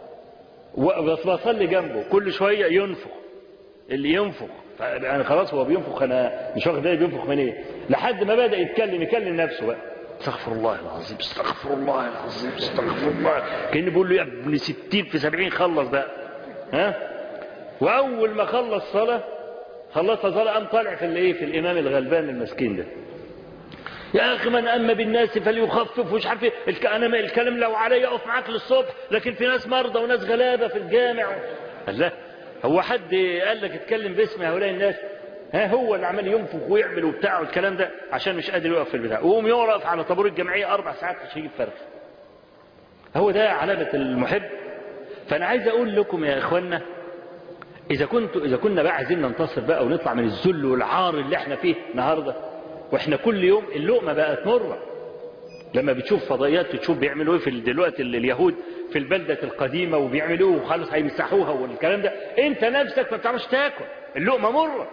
بس بصلي جنبه كل شوية ينفخ اللي ينفخ يعني خلاص هو بينفخ انا مش واخد بالي بينفخ من ايه لحد ما بدا يتكلم يكلم نفسه بقى استغفر الله العظيم استغفر الله العظيم استغفر الله كان بيقول له يا ابن 60 في 70 خلص بقى ها واول ما خلص صلاه خلصها صلاه قام طالع في الايه في الامام الغلبان المسكين ده يا اخي من اما بالناس فليخفف ومش عارف ايه انا الكلام لو عليا اقف معاك للصبح لكن في ناس مرضى وناس غلابه في الجامع الله هو حد قال لك اتكلم باسم هؤلاء الناس ها هو اللي عمال ينفخ ويعمل وبتاع والكلام ده عشان مش قادر يقف في البتاع ويقوم يقف على طابور الجمعيه اربع ساعات مش هيجيب فرخ هو ده علامه المحب فانا عايز اقول لكم يا اخوانا اذا كنتوا اذا كنا بقى عايزين ننتصر بقى ونطلع من الذل والعار اللي احنا فيه النهارده واحنا كل يوم اللقمه بقت مره لما بتشوف فضائيات بتشوف بيعملوا ايه في دلوقتي اليهود في البلدة القديمة وبيعملوه وخلاص هيمسحوها والكلام ده انت نفسك ما بتعرفش تاكل اللقمة مرة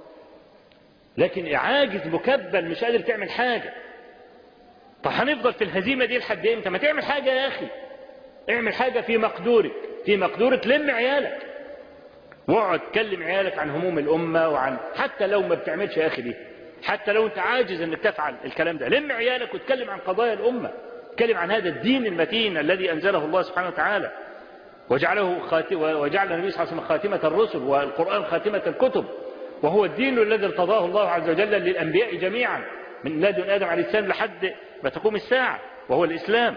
لكن عاجز مكبل مش قادر تعمل حاجة طب هنفضل في الهزيمة دي لحد امتى ما تعمل حاجة يا اخي اعمل حاجة في مقدورك في مقدورك لم عيالك واقعد تكلم عيالك عن هموم الأمة وعن حتى لو ما بتعملش يا أخي دي حتى لو أنت عاجز أنك تفعل الكلام ده لم عيالك وتكلم عن قضايا الأمة تكلم عن هذا الدين المتين الذي أنزله الله سبحانه وتعالى وجعله خات... وجعل النبي صلى الله عليه وسلم خاتمة الرسل والقرآن خاتمة الكتب وهو الدين الذي ارتضاه الله عز وجل للأنبياء جميعا من لدن آدم عليه السلام لحد ما تقوم الساعة وهو الإسلام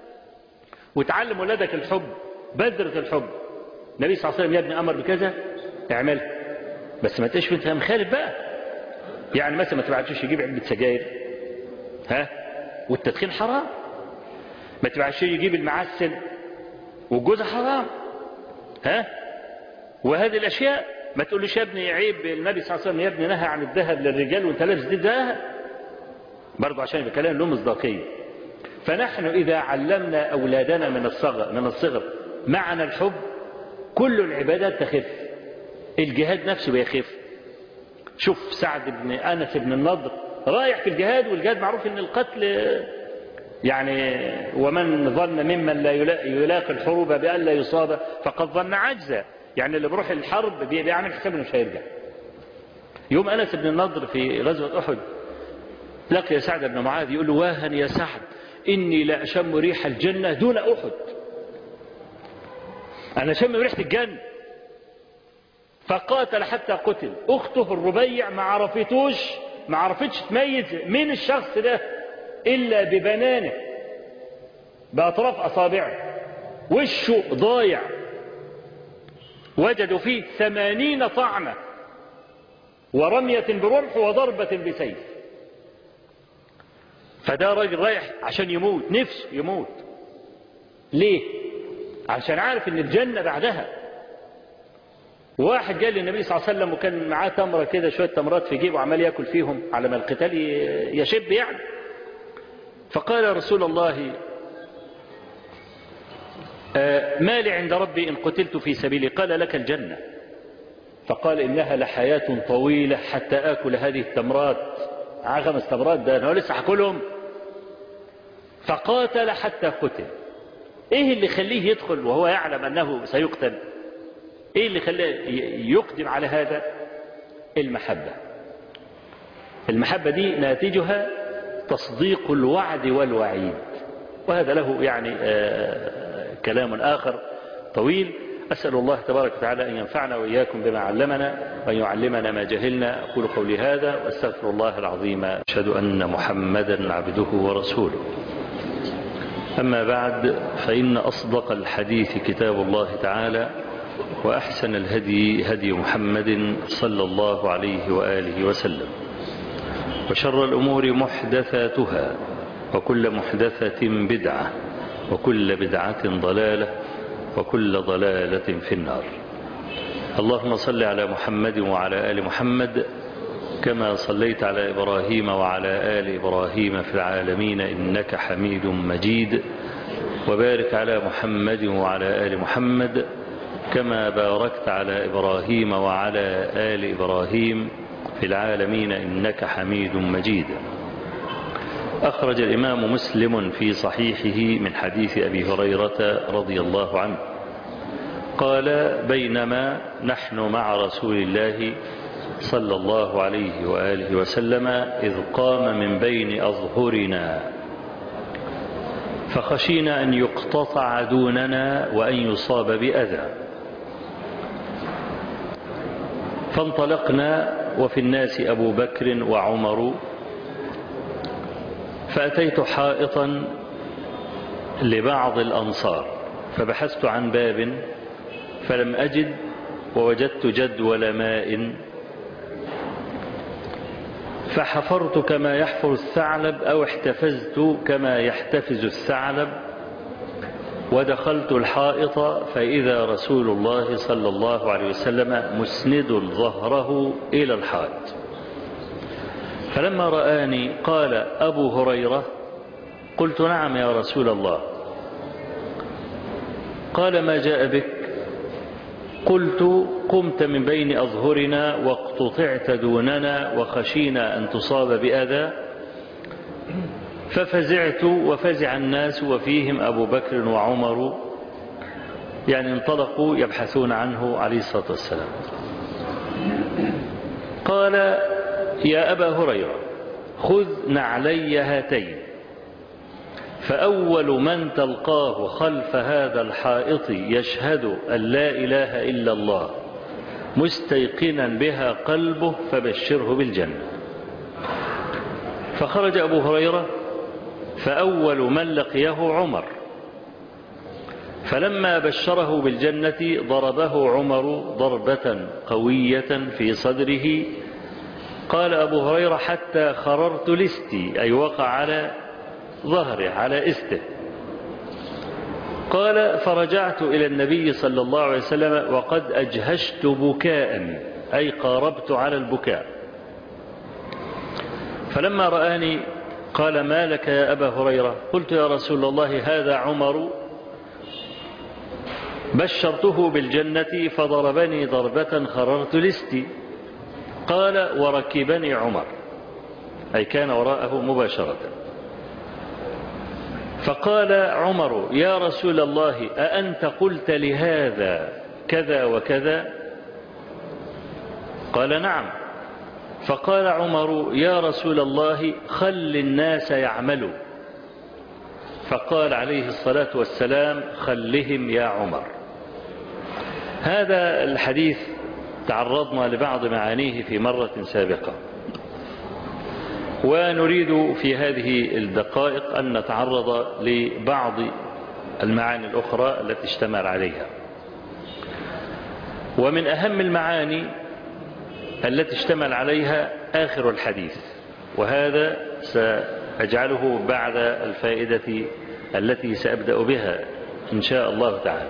وتعلم ولادك الحب بذرة الحب النبي صلى الله عليه وسلم يا ابني أمر بكذا اعمل بس ما تشفي انت مخالف بقى يعني مثلا ما تبعتوش يجيب علبة سجاير ها والتدخين حرام ما تبعتش يجيب المعسل والجوز حرام ها وهذه الأشياء ما تقولش يا ابني عيب النبي صلى الله عليه وسلم يا ابني نهى عن الذهب للرجال وانت لابس دي ذهب برضه عشان يبقى كلام له مصداقيه فنحن إذا علمنا أولادنا من الصغر من الصغر معنى الحب كل العبادات تخف الجهاد نفسه بيخف شوف سعد بن أنس بن النضر رايح في الجهاد والجهاد معروف ان القتل يعني ومن ظن ممن لا يلاقي الحروب بأن لا يصاب فقد ظن عجزا يعني اللي بيروح الحرب بيعمل حساب انه مش هيرجع يوم أنس بن النضر في غزوة أحد لقي سعد بن معاذ يقول له واهن يا سعد إني لا أشم ريح الجنة دون أحد أنا أشم ريحة الجنة فقاتل حتى قتل أخته الربيع ما عرفتوش ما عرفتش تميز مين الشخص ده إلا ببنانه بأطراف أصابعه وشه ضايع وجدوا فيه ثمانين طعنة ورمية برمح وضربة بسيف فده راجل رايح عشان يموت نفسه يموت ليه عشان عارف ان الجنة بعدها واحد قال للنبي صلى الله عليه وسلم وكان معاه تمرة كده شوية تمرات في جيبه وعمال ياكل فيهم على ما القتال يشب يعني فقال يا رسول الله ما لي عند ربي إن قتلت في سبيلي قال لك الجنة فقال إنها لحياة طويلة حتى آكل هذه التمرات خمس تمرات ده أنا لسه هاكلهم فقاتل حتى قتل إيه اللي يخليه يدخل وهو يعلم أنه سيقتل إيه اللي خليه يقدم على هذا المحبة المحبة دي ناتجها تصديق الوعد والوعيد وهذا له يعني آه كلام آخر طويل أسأل الله تبارك وتعالى أن ينفعنا وإياكم بما علمنا وأن يعلمنا ما جهلنا أقول قولي هذا وأستغفر الله العظيم أشهد أن محمدا عبده ورسوله أما بعد فإن أصدق الحديث كتاب الله تعالى وأحسن الهدي هدي محمد صلى الله عليه وآله وسلم وشر الأمور محدثاتها وكل محدثة بدعة وكل بدعة ضلالة وكل ضلالة في النار اللهم صل على محمد وعلى آل محمد كما صليت على إبراهيم وعلى آل إبراهيم في العالمين إنك حميد مجيد وبارك على محمد وعلى آل محمد كما باركت على إبراهيم وعلى آل إبراهيم في العالمين إنك حميد مجيد أخرج الإمام مسلم في صحيحه من حديث أبي هريرة رضي الله عنه قال بينما نحن مع رسول الله صلى الله عليه وآله وسلم إذ قام من بين أظهرنا فخشينا أن يقتطع دوننا وأن يصاب بأذى فانطلقنا وفي الناس أبو بكر وعمر فأتيت حائطا لبعض الأنصار فبحثت عن باب فلم أجد ووجدت جدول ماء فحفرت كما يحفر الثعلب أو احتفزت كما يحتفز الثعلب ودخلت الحائط فإذا رسول الله صلى الله عليه وسلم مسند ظهره إلى الحائط فلما رآني قال أبو هريرة قلت نعم يا رسول الله قال ما جاء بك قلت قمت من بين أظهرنا واقتطعت دوننا وخشينا أن تصاب بأذى ففزعت وفزع الناس وفيهم أبو بكر وعمر يعني انطلقوا يبحثون عنه عليه الصلاة والسلام قال يا أبا هريرة خذ نعلي هاتين فأول من تلقاه خلف هذا الحائط يشهد أن لا إله إلا الله مستيقنا بها قلبه فبشره بالجنة فخرج أبو هريرة فأول من لقيه عمر فلما بشره بالجنة ضربه عمر ضربة قوية في صدره قال أبو هريرة حتى خررت لستي أي وقع على ظهره على استه قال فرجعت إلى النبي صلى الله عليه وسلم وقد أجهشت بكاء أي قاربت على البكاء فلما رآني قال ما لك يا أبا هريرة قلت يا رسول الله هذا عمر بشرته بالجنة فضربني ضربة خررت لستي قال وركبني عمر أي كان وراءه مباشرة فقال عمر يا رسول الله أأنت قلت لهذا كذا وكذا قال نعم فقال عمر يا رسول الله خل الناس يعملوا فقال عليه الصلاة والسلام خلهم يا عمر هذا الحديث تعرضنا لبعض معانيه في مرة سابقة ونريد في هذه الدقائق أن نتعرض لبعض المعاني الأخرى التي اشتمل عليها ومن أهم المعاني التي اشتمل عليها آخر الحديث وهذا سأجعله بعد الفائدة التي سأبدأ بها إن شاء الله تعالى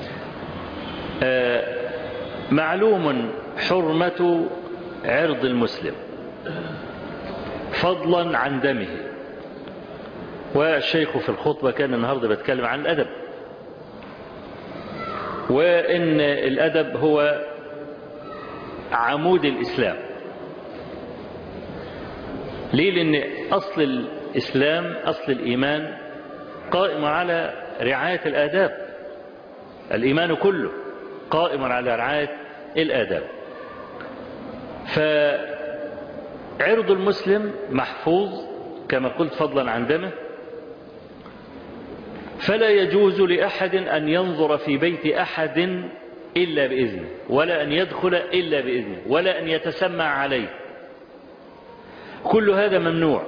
معلوم حرمة عرض المسلم فضلا عن دمه والشيخ في الخطبة كان النهاردة بيتكلم عن الأدب وإن الأدب هو عمود الإسلام ليه لأن أصل الإسلام أصل الإيمان قائم على رعاية الآداب الإيمان كله قائم على رعاية الآداب فعرض المسلم محفوظ كما قلت فضلا عن دمه فلا يجوز لأحد أن ينظر في بيت أحد إلا بإذنه ولا أن يدخل إلا بإذنه ولا أن يتسمع عليه كل هذا ممنوع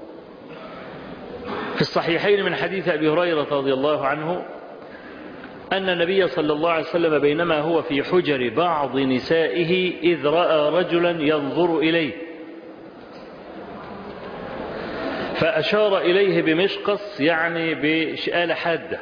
في الصحيحين من حديث أبي هريرة رضي الله عنه أن النبي صلى الله عليه وسلم بينما هو في حجر بعض نسائه إذ رأى رجلا ينظر إليه فأشار إليه بمشقص يعني بشآلة حادة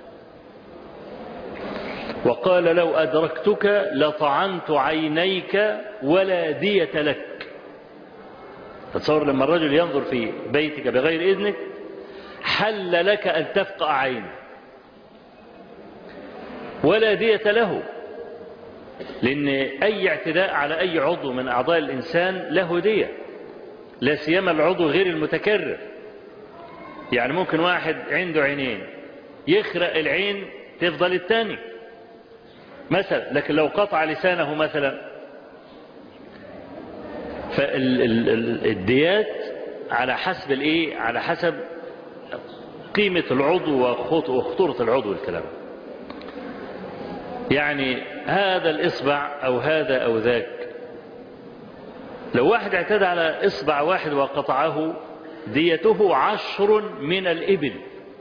وقال لو أدركتك لطعنت عينيك ولا دية لك تصور لما الرجل ينظر في بيتك بغير إذنك حل لك أن تفقع عينه ولا دية له لأن أي اعتداء على أي عضو من أعضاء الإنسان له دية لا سيما العضو غير المتكرر يعني ممكن واحد عنده عينين يخرق العين تفضل الثاني مثلا لكن لو قطع لسانه مثلا فالديات على حسب الايه على حسب قيمة العضو وخطورة العضو والكلام يعني هذا الإصبع أو هذا أو ذاك لو واحد اعتدى على إصبع واحد وقطعه ديته عشر من الإبل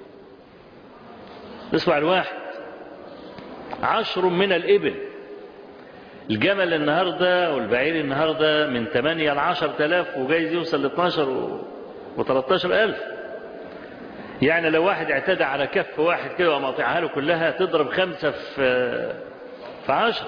الإصبع الواحد عشر من الإبل الجمل النهاردة والبعير النهاردة من 8 ل 10 تلاف وجايز يوصل ل 12 و 13 ألف يعني لو واحد اعتدى على كف واحد كده ومقطعها له كلها تضرب خمسة في في عشر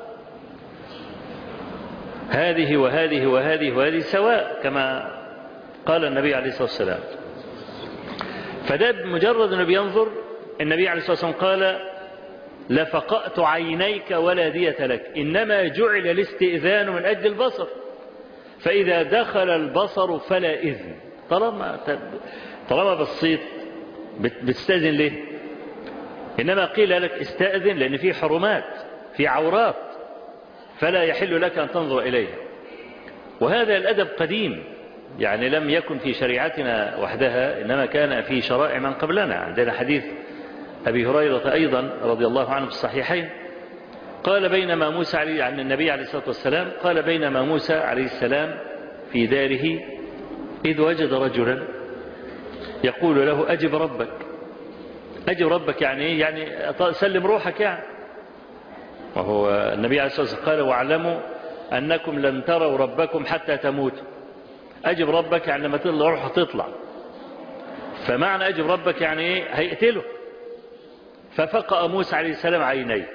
هذه وهذه وهذه وهذه سواء كما قال النبي عليه الصلاة والسلام فده بمجرد أنه بينظر النبي عليه الصلاة والسلام قال لفقأت عينيك ولا دية لك إنما جعل الاستئذان من أجل البصر فإذا دخل البصر فلا إذن طالما طالما بصيت بتستأذن ليه إنما قيل لك استأذن لأن في حرمات في عورات فلا يحل لك أن تنظر إليها وهذا الأدب قديم يعني لم يكن في شريعتنا وحدها إنما كان في شرائع من قبلنا عندنا حديث أبي هريرة أيضا رضي الله عنه في الصحيحين قال بينما موسى عليه عن النبي عليه الصلاة والسلام قال بينما موسى عليه السلام في داره إذ وجد رجلا يقول له أجب ربك أجب ربك يعني إيه يعني سلم روحك يعني وهو النبي عليه الصلاة والسلام قال واعلموا أنكم لن تروا ربكم حتى تموتوا أجب ربك يعني لما تطلع روحه تطلع فمعنى أجب ربك يعني إيه هيقتله ففقأ موسى عليه السلام عينيه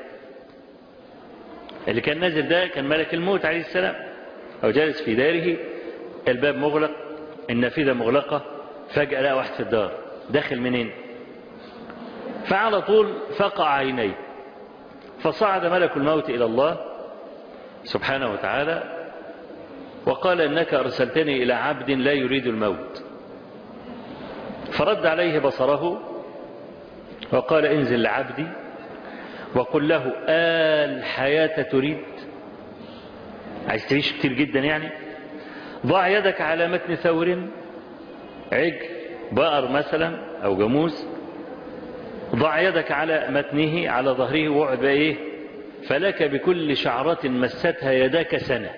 اللي كان نازل ده كان ملك الموت عليه السلام أو جالس في داره الباب مغلق النافذة مغلقة فجأة لقى واحد في الدار داخل منين فعلى طول فقع عينيه فصعد ملك الموت إلى الله سبحانه وتعالى وقال إنك أرسلتني إلى عبد لا يريد الموت فرد عليه بصره وقال انزل لعبدي وقل له آل حياة تريد عايز تعيش كتير جدا يعني ضع يدك على متن ثور عجل بقر مثلا أو جاموس ضع يدك على متنه على ظهره واقعد بقى ايه فلك بكل شعرة مستها يداك سنة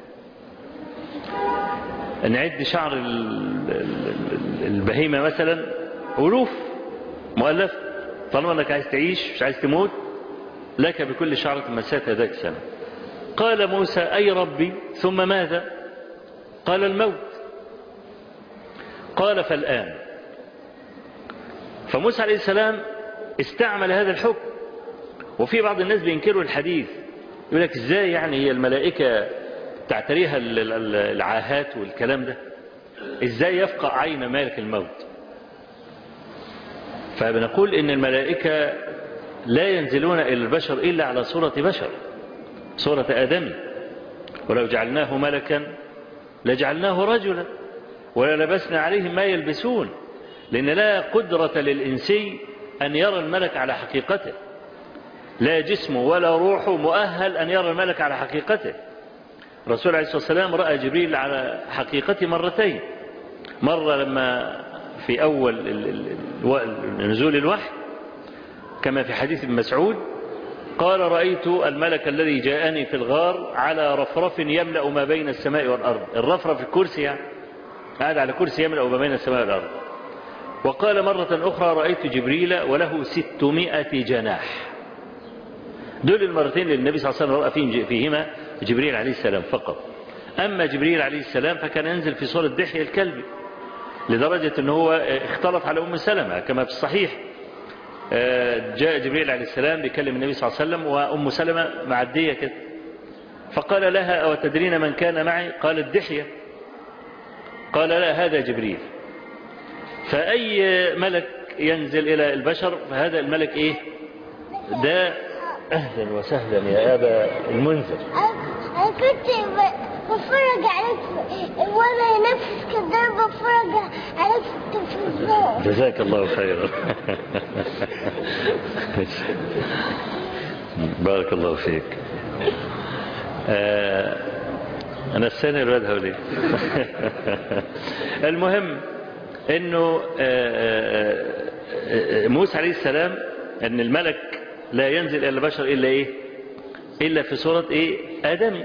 نعد شعر البهيمة مثلا ألوف مؤلف طالما انك عايز تعيش مش عايز تموت لك بكل شعرة مستها يداك سنة قال موسى أي ربي ثم ماذا قال الموت قال فالآن فموسى عليه السلام استعمل هذا الحكم وفي بعض الناس بينكروا الحديث يقول لك ازاي يعني هي الملائكة تعتريها العاهات والكلام ده ازاي يفقع عين مالك الموت فبنقول ان الملائكة لا ينزلون الى البشر الا على صورة بشر صورة ادمي ولو جعلناه ملكا لجعلناه رجلا وللبسنا عليهم ما يلبسون لان لا قدرة للانسي ان يرى الملك على حقيقته لا جسمه ولا روحه مؤهل أن يرى الملك على حقيقته الرسول عليه الصلاة والسلام رأى جبريل على حقيقته مرتين مرة لما في أول نزول الوحي كما في حديث ابن مسعود قال رأيت الملك الذي جاءني في الغار على رفرف يملأ ما بين السماء والأرض الرفرف الكرسي يعني قاعد على كرسي يملأ ما بين السماء والأرض وقال مرة أخرى رأيت جبريل وله ستمائة جناح دول المرتين اللي النبي صلى الله عليه وسلم رأى فيهما جبريل عليه السلام فقط أما جبريل عليه السلام فكان ينزل في صورة دحية الكلبي لدرجة أنه هو اختلط على أم سلمة كما في الصحيح جاء جبريل عليه السلام بيكلم النبي صلى الله عليه وسلم وأم سلمة معدية كده فقال لها أو تدرين من كان معي قالت دحية قال لا هذا جبريل فأي ملك ينزل إلى البشر فهذا الملك إيه ده أهلا وسهلا يا أبا المنذر
أنا كنت بتفرج عليك وأنا نفس كده بتفرج عليك في التلفزيون
جزاك الله خيرا بارك الله فيك آه أنا السنة الواد هولي المهم أنه آه آه موسى عليه السلام أن الملك لا ينزل إلى البشر إلا إيه إلا في صورة إيه آدمي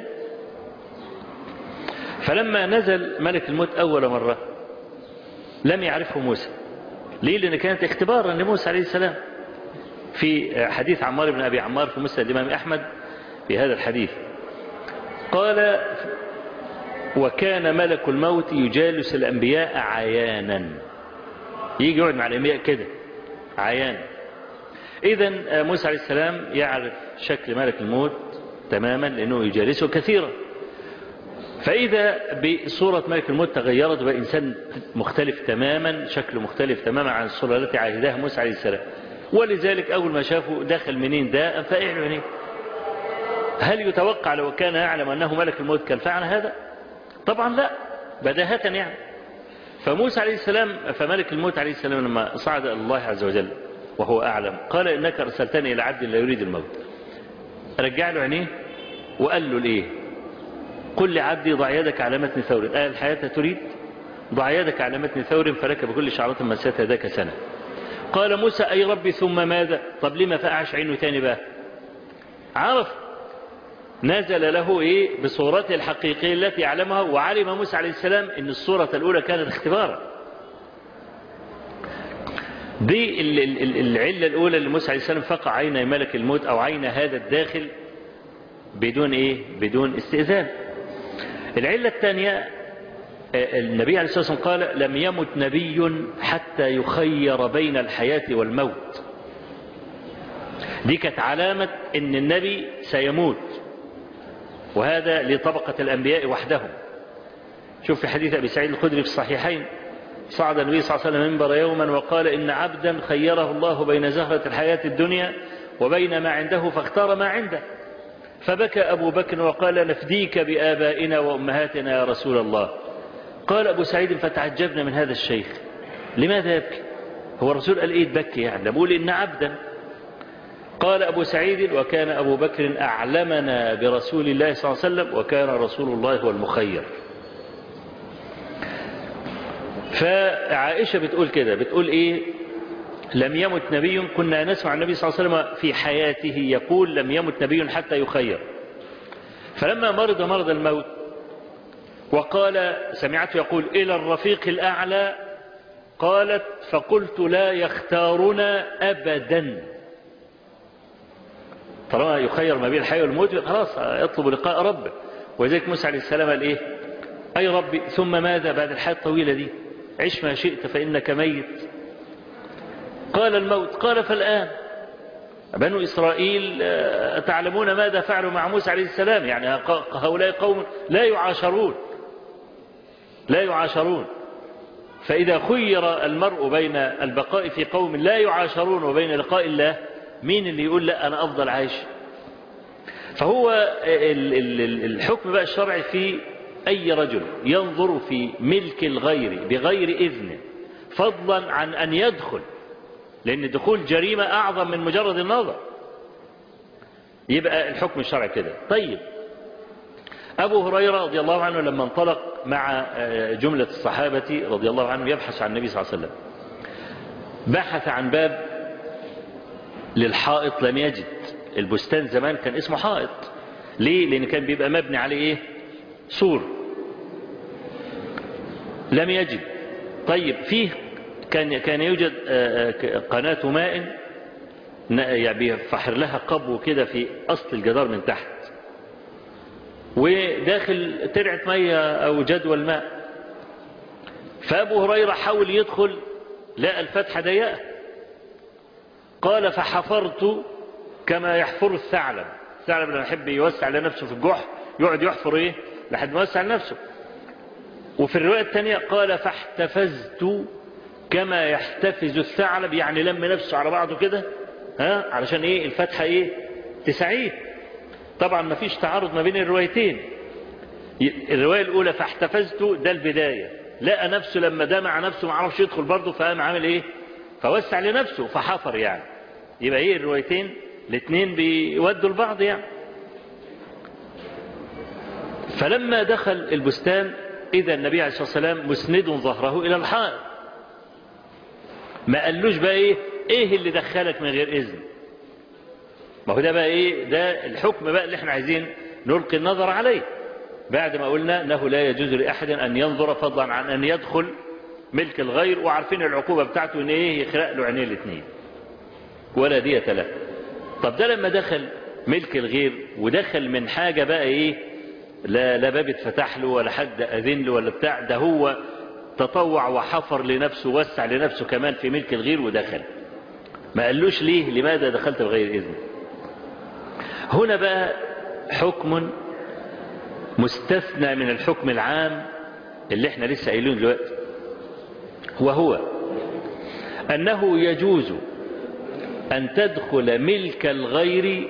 فلما نزل ملك الموت أول مرة لم يعرفه موسى ليه لأن كانت اختبارا لموسى عليه السلام في حديث عمار بن أبي عمار في مسند الإمام أحمد في هذا الحديث قال وكان ملك الموت يجالس الأنبياء عيانا يجي يقعد مع الأنبياء كده عيانا إذا موسى عليه السلام يعرف شكل ملك الموت تماما لأنه يجالسه كثيرا فإذا بصورة ملك الموت تغيرت وبقى إنسان مختلف تماما شكله مختلف تماما عن الصورة التي عهدها موسى عليه السلام ولذلك أول ما شافه دخل منين ده فإعل منين هل يتوقع لو كان يعلم أنه ملك الموت كان فعل هذا طبعا لا بداهة يعني فموسى عليه السلام فملك الموت عليه السلام لما صعد الله عز وجل وهو أعلم قال إنك أرسلتني إلى عبد لا يريد الموت رجع له عينيه وقال له الإيه قل لعبدي ضع يدك على متن ثور آية الحياة تريد ضع يدك على متن ثور فلك بكل شعرة مسات ذاك سنة قال موسى أي ربي ثم ماذا طب لما فأعش عينه تاني بقى عرف نزل له إيه بصورته الحقيقية التي يعلمها وعلم موسى عليه السلام أن الصورة الأولى كانت اختبارا دي العلة الأولى اللي موسى عليه السلام فقع عين ملك الموت أو عين هذا الداخل بدون إيه بدون استئذان العلة الثانية النبي عليه الصلاة والسلام قال لم يمت نبي حتى يخير بين الحياة والموت دي كانت علامة ان النبي سيموت وهذا لطبقة الأنبياء وحدهم شوف في حديث أبي سعيد الخدري في الصحيحين صعد النبي صلى الله عليه وسلم منبر يوما وقال إن عبدا خيره الله بين زهرة الحياة الدنيا وبين ما عنده فاختار ما عنده فبكى أبو بكر وقال نفديك بآبائنا وأمهاتنا يا رسول الله قال أبو سعيد فتعجبنا من هذا الشيخ لماذا يبكي هو الرسول قال إيه تبكي يعني بقول إن عبدا قال أبو سعيد وكان أبو بكر أعلمنا برسول الله صلى الله عليه وسلم وكان رسول الله هو المخير فعائشة بتقول كده بتقول إيه لم يمت نبي كنا نسمع النبي صلى الله عليه وسلم في حياته يقول لم يمت نبي حتى يخير فلما مرض مرض الموت وقال سمعته يقول إلى الرفيق الأعلى قالت فقلت لا يختارنا أبدا طالما يخير ما بين الحياة والموت خلاص يطلب لقاء ربه ولذلك موسى عليه السلام قال إيه أي ربي ثم ماذا بعد الحياة الطويلة دي عش ما شئت فإنك ميت قال الموت قال فالآن بنو إسرائيل آه، تعلمون ماذا فعلوا مع موسى عليه السلام يعني هؤلاء قوم لا يعاشرون لا يعاشرون فإذا خير المرء بين البقاء في قوم لا يعاشرون وبين لقاء الله مين اللي يقول لا أنا أفضل عايش فهو ال- ال- ال- الحكم بقى الشرعي في أي رجل ينظر في ملك الغير بغير إذنه فضلا عن أن يدخل لأن الدخول جريمة أعظم من مجرد النظر يبقى الحكم الشرعي كده طيب أبو هريرة رضي الله عنه لما انطلق مع آه، جملة الصحابة رضي الله عنهم يبحث عن النبي صلى الله عليه وسلم بحث عن باب للحائط لم يجد البستان زمان كان اسمه حائط ليه لأن كان بيبقى مبني عليه إيه سور لم يجد طيب فيه كان كان يوجد آه، آه، قناة ماء ن- يعني بيفحر لها قبو كده في أصل الجدار من تحت وداخل ترعة مية أو جدول ماء فأبو هريرة حاول يدخل لقى الفتحة ضيقة قال فحفرت كما يحفر الثعلب الثعلب لما يحب يوسع لنفسه في الجحر يقعد يحفر ايه لحد ما يوسع لنفسه وفي الرواية الثانية قال فاحتفزت كما يحتفز الثعلب يعني لم نفسه على بعضه كده ها علشان ايه الفتحة ايه تسعيه طبعا ما فيش تعارض ما بين الروايتين الرواية الأولى فاحتفزت ده البداية لقى نفسه لما ده مع نفسه ما عرفش يدخل برضه فقام عامل ايه فوسع لنفسه فحفر يعني يبقى ايه الروايتين الاثنين بيودوا لبعض يعني فلما دخل البستان إذا النبي عليه الصلاة والسلام مسند ظهره إلى الحائط ما قالوش بقى إيه إيه اللي دخلك من غير إذن ما هو ده بقى إيه ده الحكم بقى اللي احنا عايزين نلقي النظر عليه بعد ما قلنا أنه لا يجوز لأحد أن ينظر فضلا عن أن يدخل ملك الغير وعارفين العقوبة بتاعته إن إيه يخرق له عينيه الاثنين ولا دية له طب ده لما دخل ملك الغير ودخل من حاجة بقى إيه لا لا باب اتفتح له ولا حد أذن له ولا بتاع ده هو تطوع وحفر لنفسه وسع لنفسه كمان في ملك الغير ودخل ما قالوش ليه لماذا دخلت بغير إذن هنا بقى حكم مستثنى من الحكم العام اللي احنا لسه قايلينه دلوقتي وهو أنه يجوز أن تدخل ملك الغير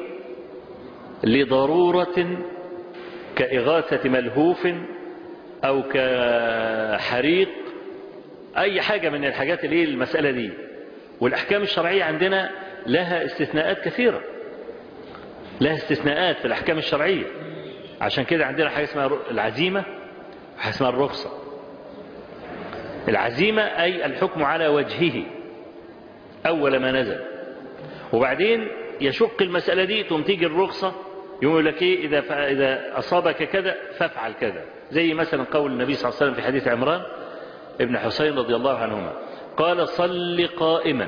لضرورة كإغاثة ملهوف أو كحريق أي حاجة من الحاجات اللي هي المسألة دي والأحكام الشرعية عندنا لها استثناءات كثيرة لها استثناءات في الأحكام الشرعية عشان كده عندنا حاجة اسمها العزيمة وحاجة اسمها الرخصة العزيمة أي الحكم على وجهه أول ما نزل وبعدين يشق المسألة دي تقوم تيجي الرخصة يقول لك ايه إذا, إذا أصابك كذا فافعل كذا زي مثلا قول النبي صلى الله عليه وسلم في حديث عمران ابن حسين رضي الله عنهما قال صل قائما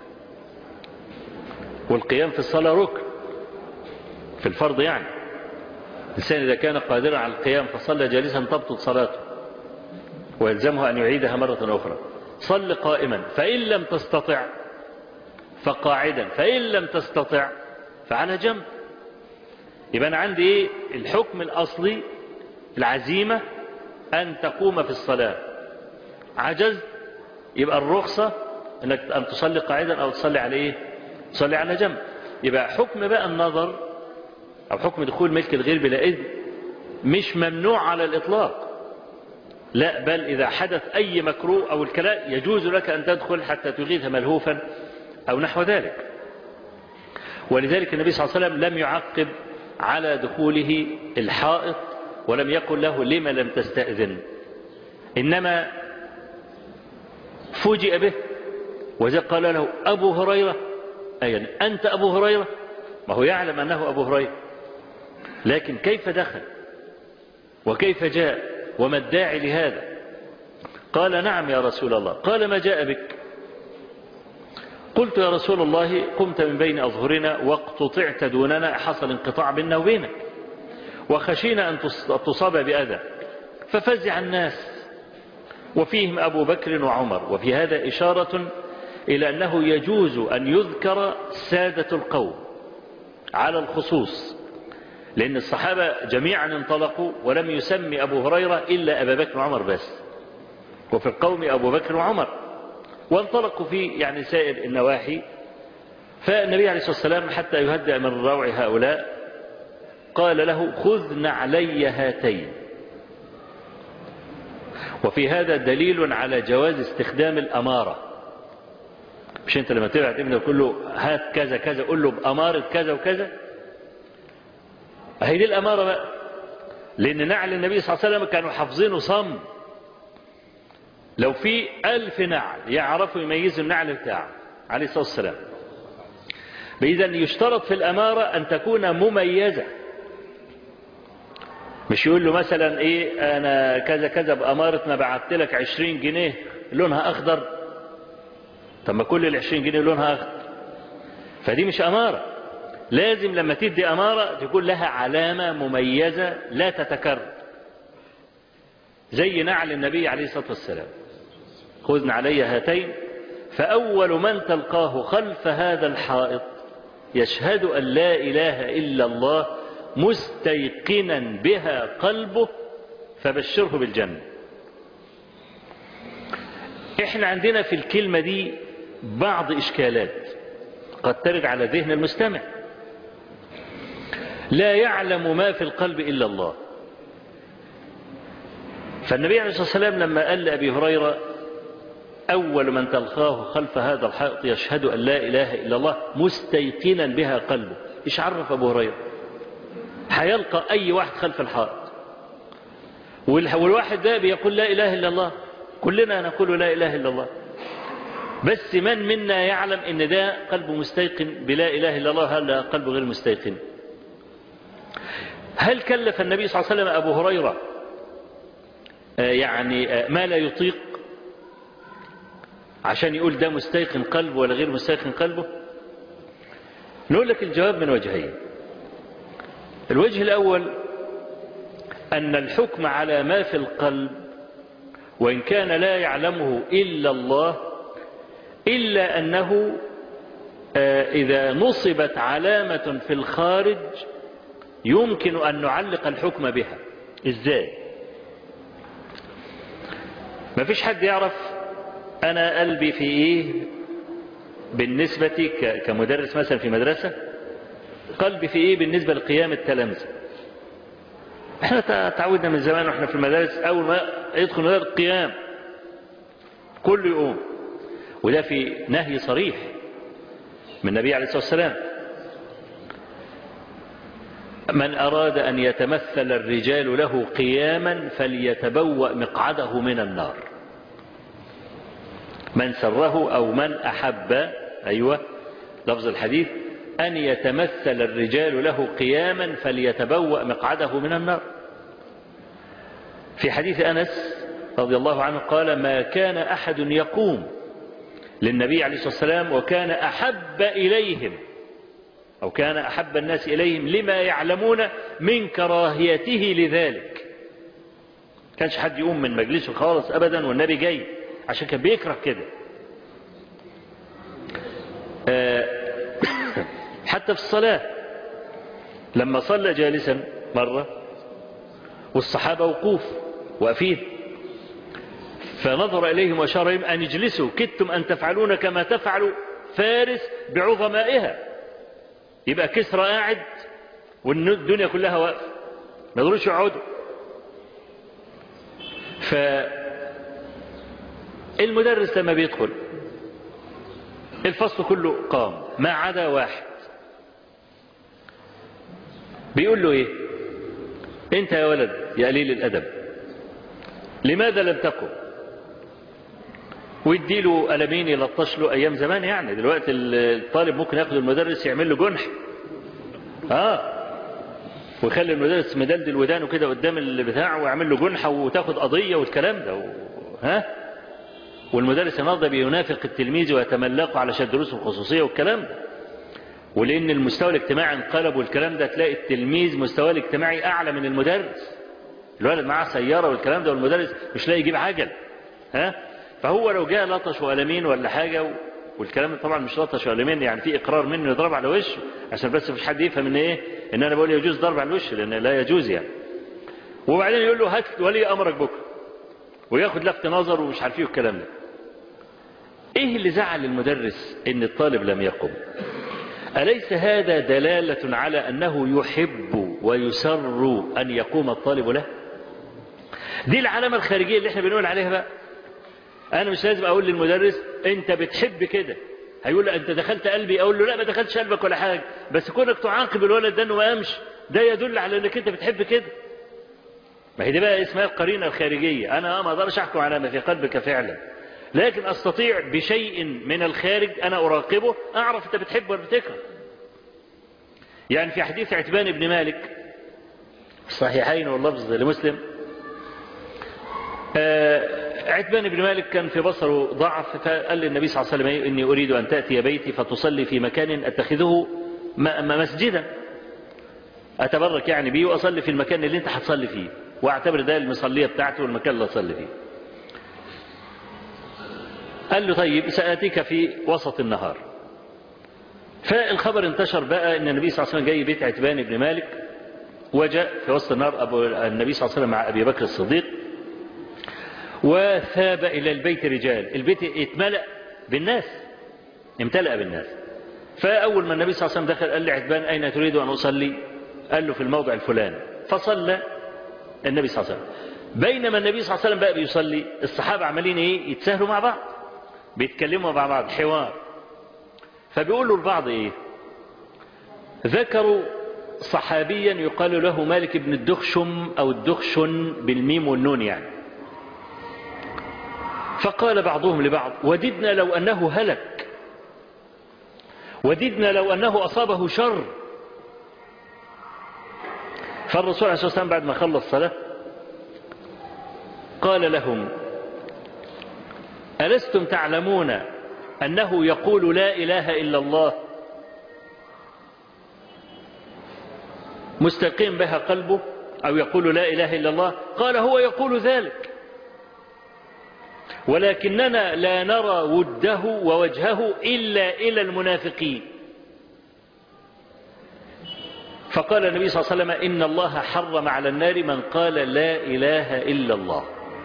والقيام في الصلاة ركن في الفرض يعني الإنسان إذا كان قادرا على القيام فصلى جالسا تبطل صلاته ويلزمه أن يعيدها مرة أخرى صل قائما فإن لم تستطع فقاعدا فإن لم تستطع فعلى جنب يبقى أنا عندي إيه الحكم الأصلي العزيمة أن تقوم في الصلاة عجزت يبقى الرخصة أنك أن تصلي قاعدا أو تصلي على إيه تصلي على جنب يبقى حكم بقى النظر أو حكم دخول ملك الغير بلا إذن مش ممنوع على الإطلاق لا بل إذا حدث أي مكروه أو الكلام يجوز لك أن تدخل حتى تغيث ملهوفا أو نحو ذلك ولذلك النبي صلى الله عليه وسلم لم يعقب على دخوله الحائط ولم يقل له لما لم تستأذن إنما فوجئ به وإذا قال له أبو هريرة أي أنت أبو هريرة ما هو يعلم أنه أبو هريرة لكن كيف دخل وكيف جاء وما الداعي لهذا قال نعم يا رسول الله قال ما جاء بك قلت يا رسول الله قمت من بين أظهرنا واقتطعت دوننا حصل انقطاع بيننا وبينك وخشينا أن تصاب بأذى ففزع الناس وفيهم أبو بكر وعمر وفي هذا إشارة إلى أنه يجوز أن يذكر سادة القوم على الخصوص لأن الصحابة جميعا انطلقوا ولم يسمي أبو هريرة إلا أبا بكر وعمر بس وفي القوم أبو بكر وعمر وانطلقوا في يعني سائر النواحي فالنبي عليه الصلاة والسلام حتى يهدأ من روع هؤلاء قال له خذ نعلي هاتين وفي هذا دليل على جواز استخدام الأمارة مش انت لما تبعت ابنك تقول له هات كذا كذا قول له بأمارة كذا وكذا هي دي الأمارة بقى لأن نعل النبي صلى الله عليه وسلم كانوا حافظينه صم لو في ألف نعل يعرفوا يميزوا النعل بتاعه عليه الصلاة والسلام إذا يشترط في الأمارة أن تكون مميزة مش يقول له مثلا ايه انا كذا كذا بأمارة ما بعت لك عشرين جنيه لونها اخضر طب ما كل العشرين جنيه لونها اخضر فدي مش امارة لازم لما تدي امارة تكون لها علامة مميزة لا تتكرر زي نعل النبي عليه الصلاة والسلام خذن علي هاتين فأول من تلقاه خلف هذا الحائط يشهد أن لا إله إلا الله مستيقنا بها قلبه فبشره بالجنة احنا عندنا في الكلمة دي بعض إشكالات قد ترد على ذهن المستمع لا يعلم ما في القلب إلا الله فالنبي عليه الصلاة والسلام لما قال لأبي هريرة أول من تلقاه خلف هذا الحائط يشهد أن لا إله إلا الله مستيقنا بها قلبه إيش عرف أبو هريرة هيلقى أي واحد خلف الحائط والواحد ده بيقول لا إله إلا الله كلنا نقول لا إله إلا الله بس من منا يعلم ان ده قلبه مستيقن بلا إله إلا الله هل قلبه غير مستيقن هل كلف النبي صلى الله عليه وسلم أبو هريرة يعني ما لا يطيق عشان يقول ده مستيقن قلبه ولا غير مستيقن قلبه نقول لك الجواب من وجهين الوجه الأول أن الحكم على ما في القلب وإن كان لا يعلمه إلا الله إلا أنه إذا نصبت علامة في الخارج يمكن أن نعلق الحكم بها إزاي ما فيش حد يعرف أنا قلبي في إيه بالنسبة كمدرس مثلا في مدرسة قلبي في إيه بالنسبة لقيام التلامذة احنا تعودنا من زمان واحنا في المدارس أول ما يدخل مدارس القيام كل يقوم وده في نهي صريح من النبي عليه الصلاة والسلام من أراد أن يتمثل الرجال له قياما فليتبوأ مقعده من النار من سره أو من أحب أيوة لفظ الحديث أن يتمثل الرجال له قياما فليتبوأ مقعده من النار في حديث أنس رضي الله عنه قال ما كان أحد يقوم للنبي عليه الصلاة والسلام وكان أحب إليهم أو كان أحب الناس إليهم لما يعلمون من كراهيته لذلك كانش حد يقوم من مجلسه خالص أبدا والنبي جاي عشان كان بيكره كده حتى في الصلاة لما صلى جالسا مرة والصحابة وقوف واقفين فنظر إليهم وأشار إليهم أن اجلسوا كدتم أن تفعلون كما تفعل فارس بعظمائها يبقى كسرى قاعد والدنيا كلها واقفة ما يقدروش يقعدوا ف المدرس لما بيدخل الفصل كله قام ما عدا واحد بيقول له ايه انت يا ولد يا قليل الادب لماذا لم تقم ويدي له قلمين يلطش له ايام زمان يعني دلوقتي الطالب ممكن ياخد المدرس يعمل له جنح اه ويخلي المدرس مدلدل ودانه كده قدام البتاع ويعمل له جنحه وتاخد قضيه والكلام ده و... ها والمدرس النهارده بينافق التلميذ ويتملقه علشان دروسه الخصوصيه والكلام ده ولان المستوى الاجتماعي انقلب والكلام ده تلاقي التلميذ مستواه الاجتماعي اعلى من المدرس الولد معاه سياره والكلام ده والمدرس مش لاقي يجيب عجل ها فهو لو جاء لطش وقلمين ولا حاجه و... والكلام طبعا مش لطش ولا مني يعني في اقرار مني يضرب على وشه عشان بس مش حد يفهم ان ايه ان انا بقول يجوز ضرب على الوش لان لا يجوز يعني وبعدين يقول له هات ولي امرك بكره وياخد لفت نظر ومش عارف ايه الكلام ده ايه اللي زعل المدرس ان الطالب لم يقم أليس هذا دلالة على أنه يحب ويسر أن يقوم الطالب له دي العلامة الخارجية اللي احنا بنقول عليها بقى أنا مش لازم أقول للمدرس أنت بتحب كده هيقول له أنت دخلت قلبي أقول له لا ما دخلتش قلبك ولا حاجة بس كونك تعاقب الولد ده إنه ما قامش ده يدل على أنك أنت بتحب كده ما هي دي بقى اسمها القرينة الخارجية أنا ما أقدرش أحكم على ما في قلبك فعلا لكن أستطيع بشيء من الخارج أنا أراقبه أعرف أنت بتحب ولا بتكره يعني في حديث عتبان بن مالك الصحيحين واللفظ لمسلم آه عتبان بن مالك كان في بصره ضعف فقال للنبي صلى الله عليه وسلم إني أريد أن تأتي بيتي فتصلي في مكان أتخذه مسجدا أتبرك يعني بيه وأصلي في المكان اللي أنت هتصلي فيه واعتبر ده المصلية بتاعته والمكان اللي أصلي فيه قال له طيب سآتيك في وسط النهار فالخبر انتشر بقى ان النبي صلى الله عليه وسلم جاي بيت عتبان بن مالك وجاء في وسط النهار أبو النبي صلى الله عليه وسلم مع أبي بكر الصديق وثاب إلى البيت رجال البيت اتملأ بالناس امتلأ بالناس فأول ما النبي صلى الله عليه وسلم دخل قال لي عتبان أين تريد أن أصلي قال له في الموضع الفلاني فصلى النبي صلى الله عليه وسلم بينما النبي صلى الله عليه وسلم بقى بيصلي الصحابة عمالين ايه يتساهلوا مع بعض بيتكلموا مع بعض حوار فبيقولوا البعض ايه ذكروا صحابيا يقال له مالك بن الدخشم او الدخشن بالميم والنون يعني فقال بعضهم لبعض وددنا لو انه هلك وددنا لو انه اصابه شر فالرسول عليه الصلاه والسلام بعد ما خلص الصلاه قال لهم ألستم تعلمون أنه يقول لا إله إلا الله مستقيم بها قلبه أو يقول لا إله إلا الله قال هو يقول ذلك ولكننا لا نرى وده ووجهه إلا إلى المنافقين فقال النبي صلى الله عليه وسلم إن الله حرم على النار من قال لا إله إلا الله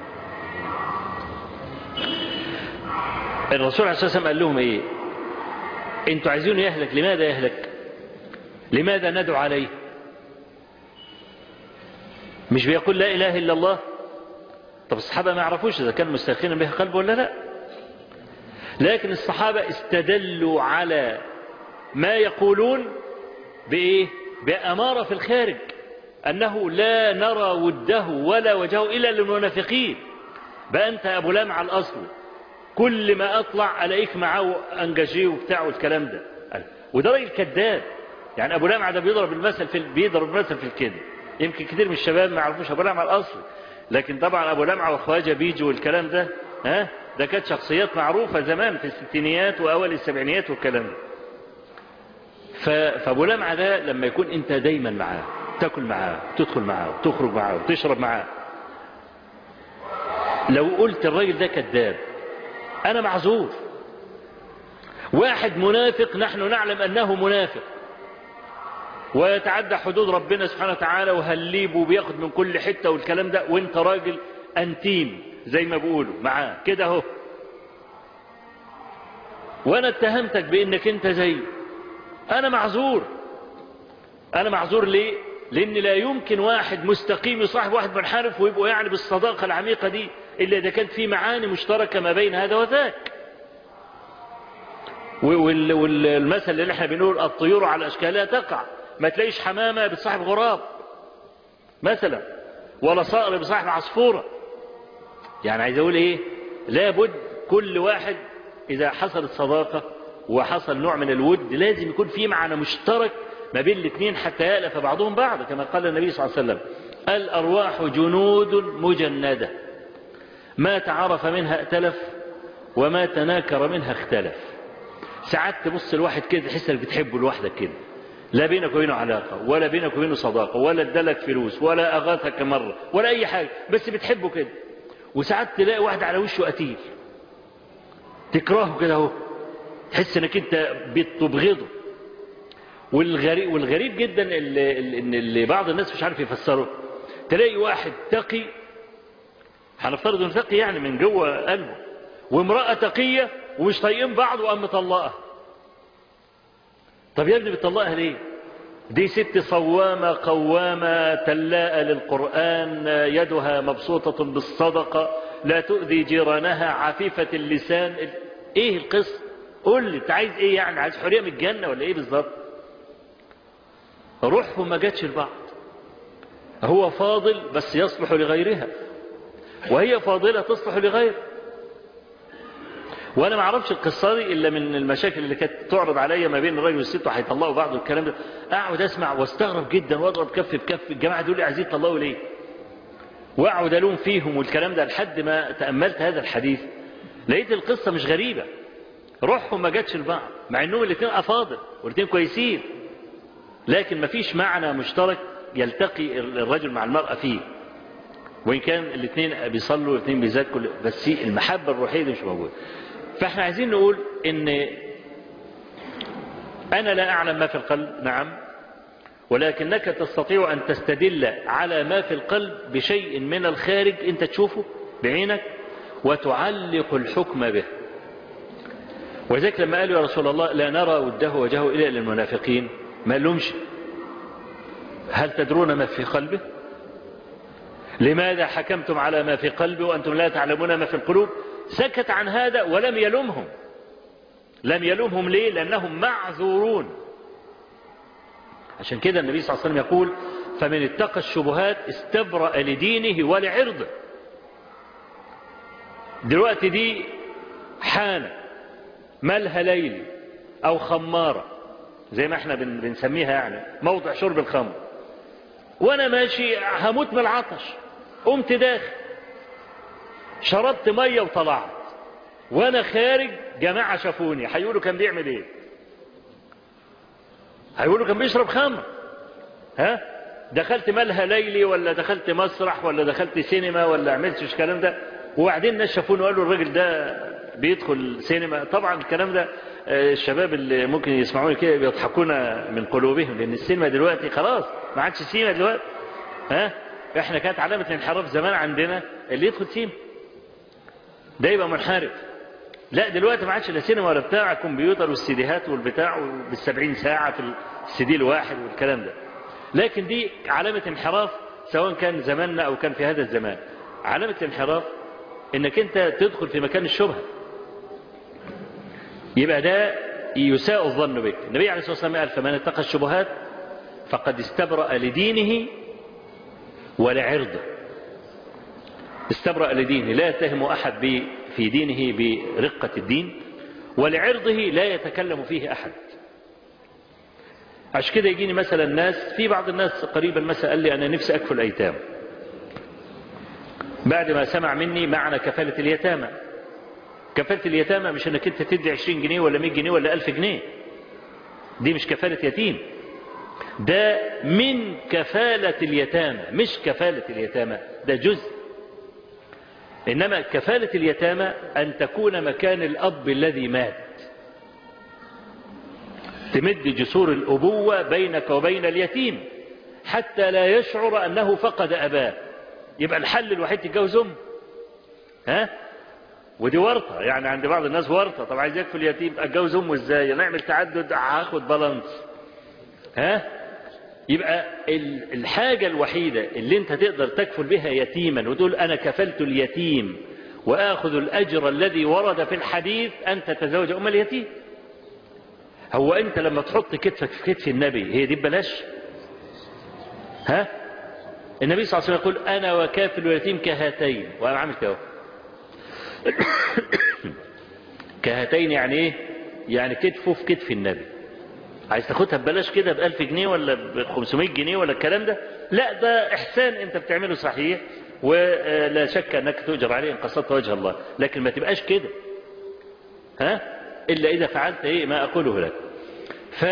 الرسول عليه الصلاة والسلام قال لهم ايه انتوا عايزينه يهلك لماذا يهلك لماذا ندعو عليه مش بيقول لا اله الا الله طب الصحابة ما يعرفوش اذا كان مستيقنا بها قلبه ولا لا لكن الصحابة استدلوا على ما يقولون بايه بأمارة في الخارج أنه لا نرى وده ولا وجهه إلا للمنافقين بقى أنت أبو لامع الأصل كل ما اطلع الاقيك معاه انجاجيه وبتاع والكلام ده وده راجل كذاب يعني ابو لمعه ده بيضرب المثل في بيضرب المثل في الكذب يمكن كتير من الشباب ما يعرفوش ابو لمعه الاصل لكن طبعا ابو لمعه وخواجه بيجو والكلام ده ها ده كانت شخصيات معروفه زمان في الستينيات واوائل السبعينيات والكلام ده فابو لمعه ده لما يكون انت دايما معاه تاكل معاه تدخل معاه وتخرج معاه وتشرب معاه لو قلت الراجل ده كذاب أنا معذور واحد منافق نحن نعلم أنه منافق ويتعدى حدود ربنا سبحانه وتعالى وهليب وبياخد من كل حتة والكلام ده وانت راجل أنتيم زي ما بيقولوا معاه كده اهو وانا اتهمتك بانك انت زي انا معذور انا معذور ليه لان لا يمكن واحد مستقيم يصاحب واحد منحرف ويبقوا يعني بالصداقة العميقة دي إلا إذا كانت في معاني مشتركة ما بين هذا وذاك والمثل اللي احنا بنقول الطيور على أشكالها تقع ما تلاقيش حمامة بتصاحب غراب مثلا ولا صقر بصاحب عصفورة يعني عايز أقول إيه لابد كل واحد إذا حصلت صداقة وحصل نوع من الود لازم يكون في معنى مشترك ما بين الاثنين حتى يألف بعضهم بعض كما قال النبي صلى الله عليه وسلم الأرواح جنود مجندة ما تعرف منها ائتلف وما تناكر منها اختلف ساعات تبص الواحد كده تحس انك بتحبه لوحدك كده لا بينك وبينه علاقة ولا بينك وبينه صداقة ولا ادالك فلوس ولا أغاثك مرة ولا أي حاجة بس بتحبه كده وساعات تلاقي واحد على وشه قتيل تكرهه كده اهو تحس انك انت بتبغضه والغريب, والغريب جدا اللي, اللي, اللي بعض الناس مش عارف يفسره تلاقي واحد تقي هنفترض انه تقي يعني من جوه قلبه وامرأة تقية ومش طايقين بعض وقام مطلقها طب يا ابني بتطلقها ليه دي ست صوامة قوامة تلاءة للقرآن يدها مبسوطة بالصدقة لا تؤذي جيرانها عفيفة اللسان ايه القصة قول لي انت عايز ايه يعني عايز حرية من الجنة ولا ايه بالظبط روحهم ما جاتش لبعض هو فاضل بس يصلح لغيرها وهي فاضلة تصلح لغيره وانا ما اعرفش القصه دي الا من المشاكل اللي كانت تعرض عليا ما بين الراجل والست وهيطلقوا بعض والكلام ده اقعد اسمع واستغرب جدا واضرب كف بكف الجماعه دول عايزين يطلقوا ليه واقعد الوم فيهم والكلام ده لحد ما تاملت هذا الحديث لقيت القصه مش غريبه روحهم ما جاتش لبعض مع انهم الاثنين افاضل والاثنين كويسين لكن ما فيش معنى مشترك يلتقي الرجل مع المراه فيه وإن كان الاثنين بيصلوا الاثنين بيزكوا بس المحبة الروحية دي مش موجودة فاحنا عايزين نقول ان انا لا اعلم ما في القلب نعم ولكنك تستطيع ان تستدل على ما في القلب بشيء من الخارج انت تشوفه بعينك وتعلق الحكم به وذلك لما قالوا يا رسول الله لا نرى وده وجهه إلا للمنافقين ما لهمش هل تدرون ما في قلبه لماذا حكمتم على ما في قلبه وأنتم لا تعلمون ما في القلوب سكت عن هذا ولم يلومهم لم يلومهم ليه لأنهم معذورون عشان كده النبي صلى الله عليه وسلم يقول فمن اتقى الشبهات استبرأ لدينه ولعرضه دلوقتي دي حانة مالها ليل أو خمارة زي ما احنا بنسميها يعني موضع شرب الخمر وانا ماشي هموت من العطش قمت داخل شربت ميه وطلعت وانا خارج جماعه شافوني هيقولوا كان بيعمل ايه هيقولوا كان بيشرب خمر ها دخلت مالها ليلي ولا دخلت مسرح ولا دخلت سينما ولا عملتش الكلام ده وبعدين الناس شافوني وقالوا الراجل ده بيدخل سينما طبعا الكلام ده الشباب اللي ممكن يسمعوني كده بيضحكون من قلوبهم لان السينما دلوقتي خلاص ما عادش سينما دلوقتي ها احنا كانت علامه الانحراف زمان عندنا اللي يدخل سينما ده يبقى منحرف لا دلوقتي ما عادش لا سينما ولا بتاع كمبيوتر والسيديهات والبتاع بالسبعين ساعه في السي الواحد والكلام ده لكن دي علامه انحراف سواء كان زماننا او كان في هذا الزمان علامه الانحراف انك انت تدخل في مكان الشبهه يبقى ده يساء الظن بك النبي عليه الصلاة والسلام قال فمن اتقى الشبهات فقد استبرأ لدينه ولعرضه استبرأ لدينه لا يتهم أحد في دينه برقة الدين ولعرضه لا يتكلم فيه أحد عشان كده يجيني مثلا الناس في بعض الناس قريبا مثلا قال لي أنا نفسي أكفل أيتام بعد ما سمع مني معنى كفالة اليتامى كفالة اليتامى مش انك انت تدي 20 جنيه ولا 100 جنيه ولا 1000 جنيه دي مش كفالة يتيم ده من كفالة اليتامى مش كفالة اليتامى ده جزء إنما كفالة اليتامى أن تكون مكان الأب الذي مات تمد جسور الأبوة بينك وبين اليتيم حتى لا يشعر أنه فقد أباه يبقى الحل الوحيد تتجوز أم ها ودي ورطة يعني عند بعض الناس ورطة طب عايز يكفل يتيم اتجوز امه ازاي نعمل تعدد هاخد بالانس ها يبقى الحاجة الوحيدة اللي انت تقدر تكفل بها يتيما وتقول انا كفلت اليتيم واخذ الاجر الذي ورد في الحديث ان تتزوج ام اليتيم هو انت لما تحط كتفك في كتف النبي هي دي ببلاش ها النبي صلى الله عليه وسلم يقول انا وكافل اليتيم كهاتين وانا عامل كده كهاتين يعني ايه يعني كتفه في كتف النبي عايز تاخدها ببلاش كده ب 1000 جنيه ولا ب 500 جنيه ولا الكلام ده لا ده احسان انت بتعمله صحيح ولا شك انك تؤجر عليه ان قصدت وجه الله لكن ما تبقاش كده ها الا اذا فعلت ايه ما اقوله لك ف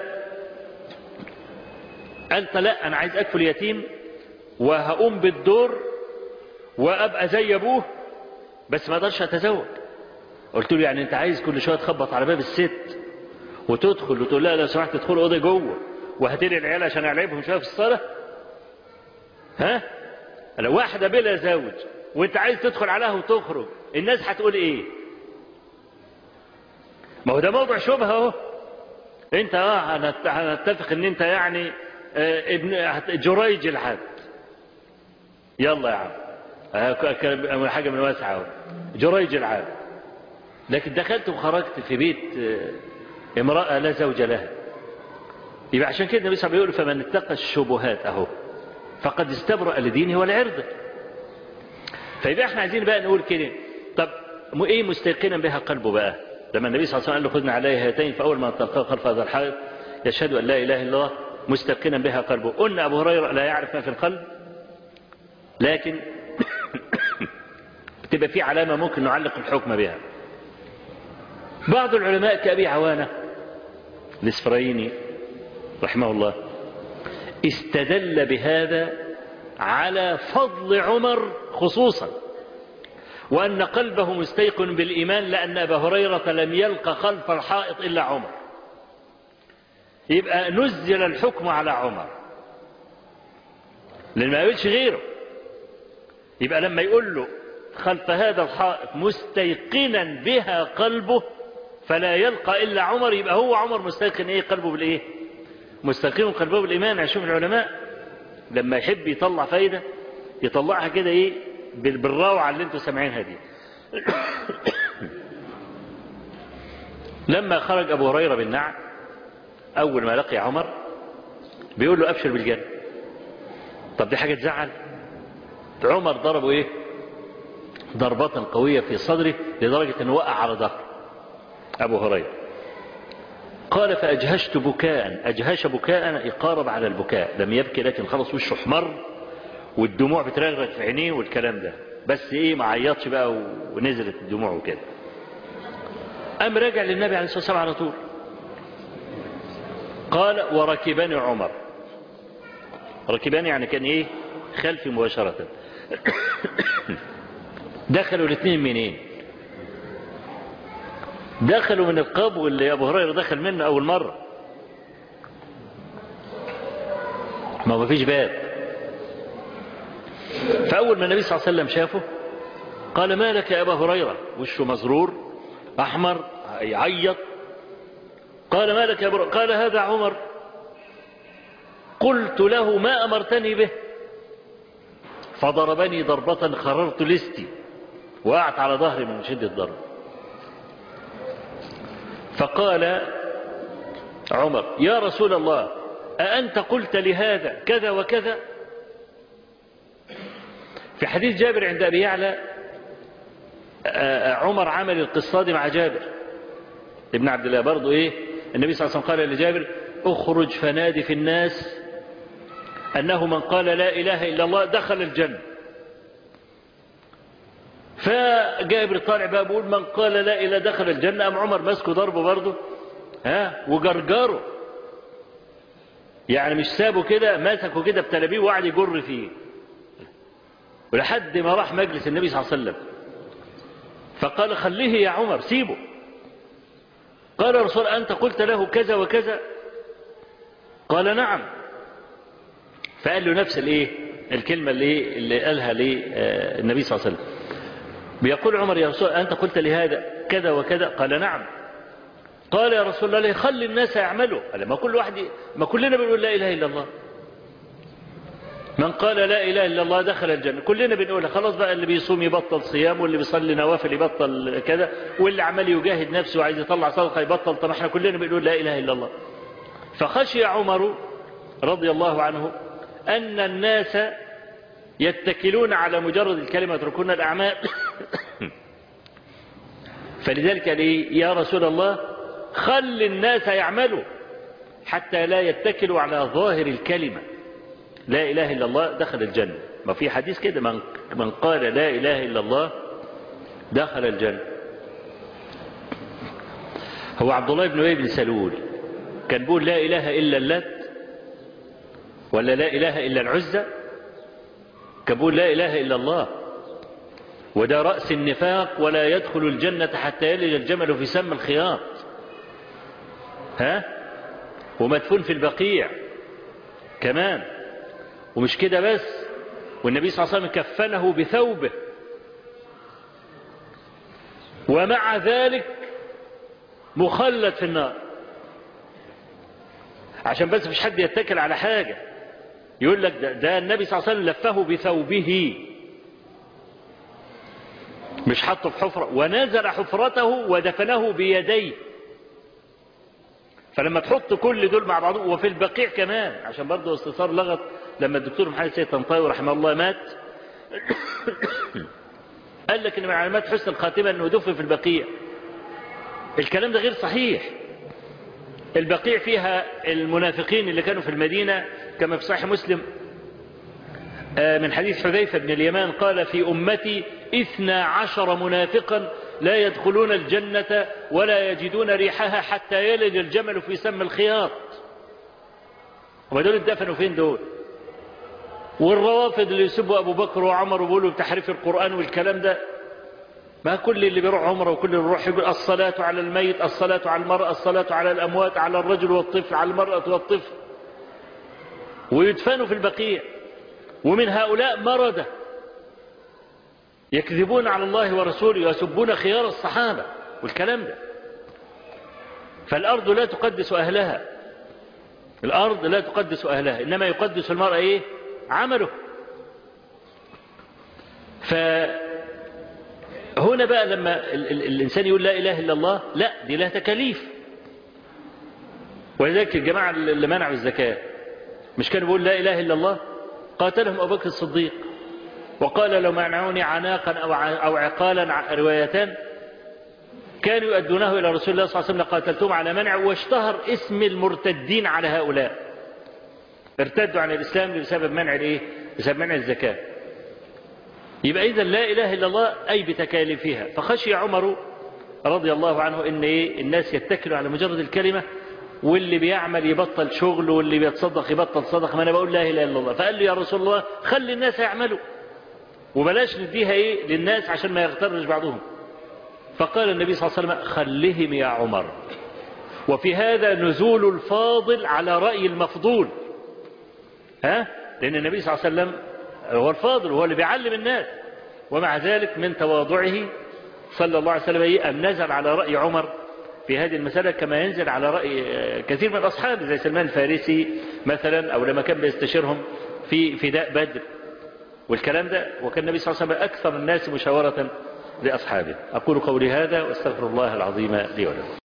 انت لا انا عايز اكفل يتيم وهقوم بالدور وابقى زي ابوه بس ما اقدرش اتزوج قلت له يعني انت عايز كل شويه تخبط على باب الست وتدخل وتقول لها لو سمحت ادخل اوضه جوه وهات لي العيال عشان العبهم شويه في الصلاه ها لو واحده بلا زوج وانت عايز تدخل عليها وتخرج الناس هتقول ايه ما هو ده موضوع شبهه اهو انت اه هنت- هنتفق ان انت يعني آه، ابن هت- جريج الحد يلا يا عم آه، ك- ك- حاجه من واسعه اهو جريج العبد لكن دخلت وخرجت في بيت آه، امراه لا زوج لها يبقى عشان كده النبي صلى الله عليه وسلم يقول فمن اتقى الشبهات اهو فقد استبرأ لدينه ولعرضه فيبقى احنا عايزين بقى نقول كده طب م- ايه مستيقنا بها قلبه بقى لما النبي صلى الله عليه وسلم قال له خذنا عليه هاتين فاول ما تلقاه خلف هذا الحائط يشهد ان لا اله الا الله مستيقنا بها قلبه قلنا ابو هريره لا يعرف ما في القلب لكن تبقى في علامه ممكن نعلق الحكم بها بعض العلماء كابي عوانه الاسفرايني رحمه الله استدل بهذا على فضل عمر خصوصا وأن قلبه مستيقن بالإيمان لأن أبا هريرة لم يلق خلف الحائط إلا عمر يبقى نزل الحكم على عمر لأن ما يقولش غيره يبقى لما يقول له خلف هذا الحائط مستيقنا بها قلبه فلا يلقى إلا عمر يبقى هو عمر مستيقن إيه قلبه بالإيه مستيقن قلبه بالإيمان عشان العلماء لما يحب يطلع فايدة يطلعها كده ايه بال- بالروعة اللي انتوا سامعينها دي لما خرج ابو هريرة بالنعم اول ما لقي عمر بيقول له ابشر بالجنة طب دي حاجة تزعل عمر ضربه ايه ضربة قوية في صدره لدرجة انه وقع على ظهره ابو هريرة قال فأجهشت بكاء أجهش بكاء يقارب على البكاء لم يبكي لكن خلص وشه احمر والدموع بترغرغ في عينيه والكلام ده بس ايه ما عيطش بقى ونزلت الدموع وكده قام راجع للنبي عليه الصلاة والسلام على طول قال وركبني عمر ركباني يعني كان ايه خلفي مباشرة دخلوا الاثنين منين دخلوا من القبو اللي ابو هريره دخل منه اول مره ما ما فيش باب فاول ما النبي صلى الله عليه وسلم شافه قال ما لك يا ابا هريره وشه مزرور احمر يعيط قال ما لك يا ابو هريرة؟ قال هذا عمر قلت له ما امرتني به فضربني ضربه خررت لستي وقعت على ظهري من شده الضرب فقال عمر يا رسول الله أأنت قلت لهذا كذا وكذا في حديث جابر عند أبي يعلى آه، عمر عمل القصة دي مع جابر ابن عبد الله برضو إيه النبي صلى الله عليه وسلم قال لجابر اخرج فنادي في الناس أنه من قال لا إله إلا الله دخل الجنة فجابر طالع بقى بيقول من قال لا إله دخل الجنة أم عمر ماسكه ضربه برضه ها وجرجره يعني مش سابه كده مسكه كده بتلابيه وقعد يجر فيه ولحد ما راح مجلس النبي صلى الله عليه وسلم فقال خليه يا عمر سيبه قال يا رسول أنت قلت له كذا وكذا قال نعم فقال له نفس الايه الكلمة اللي, اللي قالها للنبي صلى الله عليه وسلم بيقول عمر يا رسول أنت قلت لهذا كذا وكذا قال نعم قال يا رسول الله خلي الناس يعملوا قال ما كل واحد ما كلنا بنقول لا إله إلا الله من قال لا إله إلا الله دخل الجنة كلنا بنقولها خلاص بقى اللي بيصوم يبطل صيام واللي بيصلي نوافل يبطل كذا واللي عمال يجاهد نفسه وعايز يطلع صدقة يبطل طب احنا كلنا بنقول لا إله إلا الله فخشي عمر رضي الله عنه أن الناس يتكلون على مجرد الكلمة يتركون الأعمال فلذلك قال إيه يا رسول الله خل الناس يعملوا حتى لا يتكلوا على ظاهر الكلمة لا إله إلا الله دخل الجنة ما في حديث كده من, من قال لا إله إلا الله دخل الجنة هو عبد الله بن أبي بن سلول كان بيقول لا إله إلا اللات ولا لا إله إلا العزة كان بيقول لا إله إلا الله وده رأس النفاق ولا يدخل الجنة حتى يلج الجمل في سم الخياط ها ومدفون في البقيع كمان ومش كده بس والنبي صلى الله عليه وسلم كفنه بثوبه ومع ذلك مخلد في النار عشان بس مش حد يتكل على حاجة يقول لك ده, ده النبي صلى الله عليه وسلم لفه بثوبه مش حطه في حفرة ونزل حفرته ودفنه بيديه فلما تحط كل دول مع بعضهم وفي البقيع كمان عشان برضه استثار لغط لما الدكتور محمد سيد طنطاوي رحمه الله مات قال لك ان من علامات حسن الخاتمه انه دفن في البقيع الكلام ده غير صحيح البقيع فيها المنافقين اللي كانوا في المدينه كما في صحيح مسلم من حديث حذيفه بن اليمان قال في امتي اثنا عشر منافقا لا يدخلون الجنة ولا يجدون ريحها حتى يلج الجمل في سم الخياط وما دول اتدفنوا فين دول والروافض اللي يسبوا أبو بكر وعمر وبيقولوا بتحريف القرآن والكلام ده ما كل اللي بيروح عمره وكل اللي بيروح يقول الصلاة على الميت الصلاة على المرأة الصلاة على الأموات على الرجل والطفل على المرأة والطفل ويدفنوا في البقيع ومن هؤلاء مردة يكذبون على الله ورسوله ويسبون خيار الصحابة والكلام ده فالأرض لا تقدس أهلها الأرض لا تقدس أهلها إنما يقدس المرأة إيه عمله فهنا بقى لما ال ال الإنسان يقول لا إله إلا الله لا دي لها تكاليف ولذلك الجماعة اللي منعوا الزكاة مش كانوا بيقول لا إله إلا الله قاتلهم أبو بكر الصديق وقال لو منعوني عناقا أو أو عقالا روايتان كانوا يؤدونه إلى رسول الله صلى الله عليه وسلم لقاتلتهم على منع واشتهر اسم المرتدين على هؤلاء ارتدوا عن الإسلام بسبب منع الإيه؟ بسبب منع الزكاة يبقى إذا لا إله إلا الله أي بتكاليفها فخشي عمر رضي الله عنه إن إيه الناس يتكلوا على مجرد الكلمة واللي بيعمل يبطل شغل واللي بيتصدق يبطل صدق ما أنا بقول لا إله إلا الله فقال لي يا رسول الله خلي الناس يعملوا وبلاش نديها ايه للناس عشان ما يغترش بعضهم فقال النبي صلى الله عليه وسلم خلهم يا عمر وفي هذا نزول الفاضل على رأي المفضول ها لأن النبي صلى الله عليه وسلم هو الفاضل هو اللي بيعلم الناس ومع ذلك من تواضعه صلى الله عليه وسلم أن نزل على رأي عمر في هذه المسألة كما ينزل على رأي كثير من الأصحاب زي سلمان الفارسي مثلا أو لما كان بيستشيرهم في فداء بدر والكلام ده وكان النبي صلى الله عليه وسلم أكثر الناس مشاورة لأصحابه أقول قولي هذا واستغفر الله العظيم لي ولكم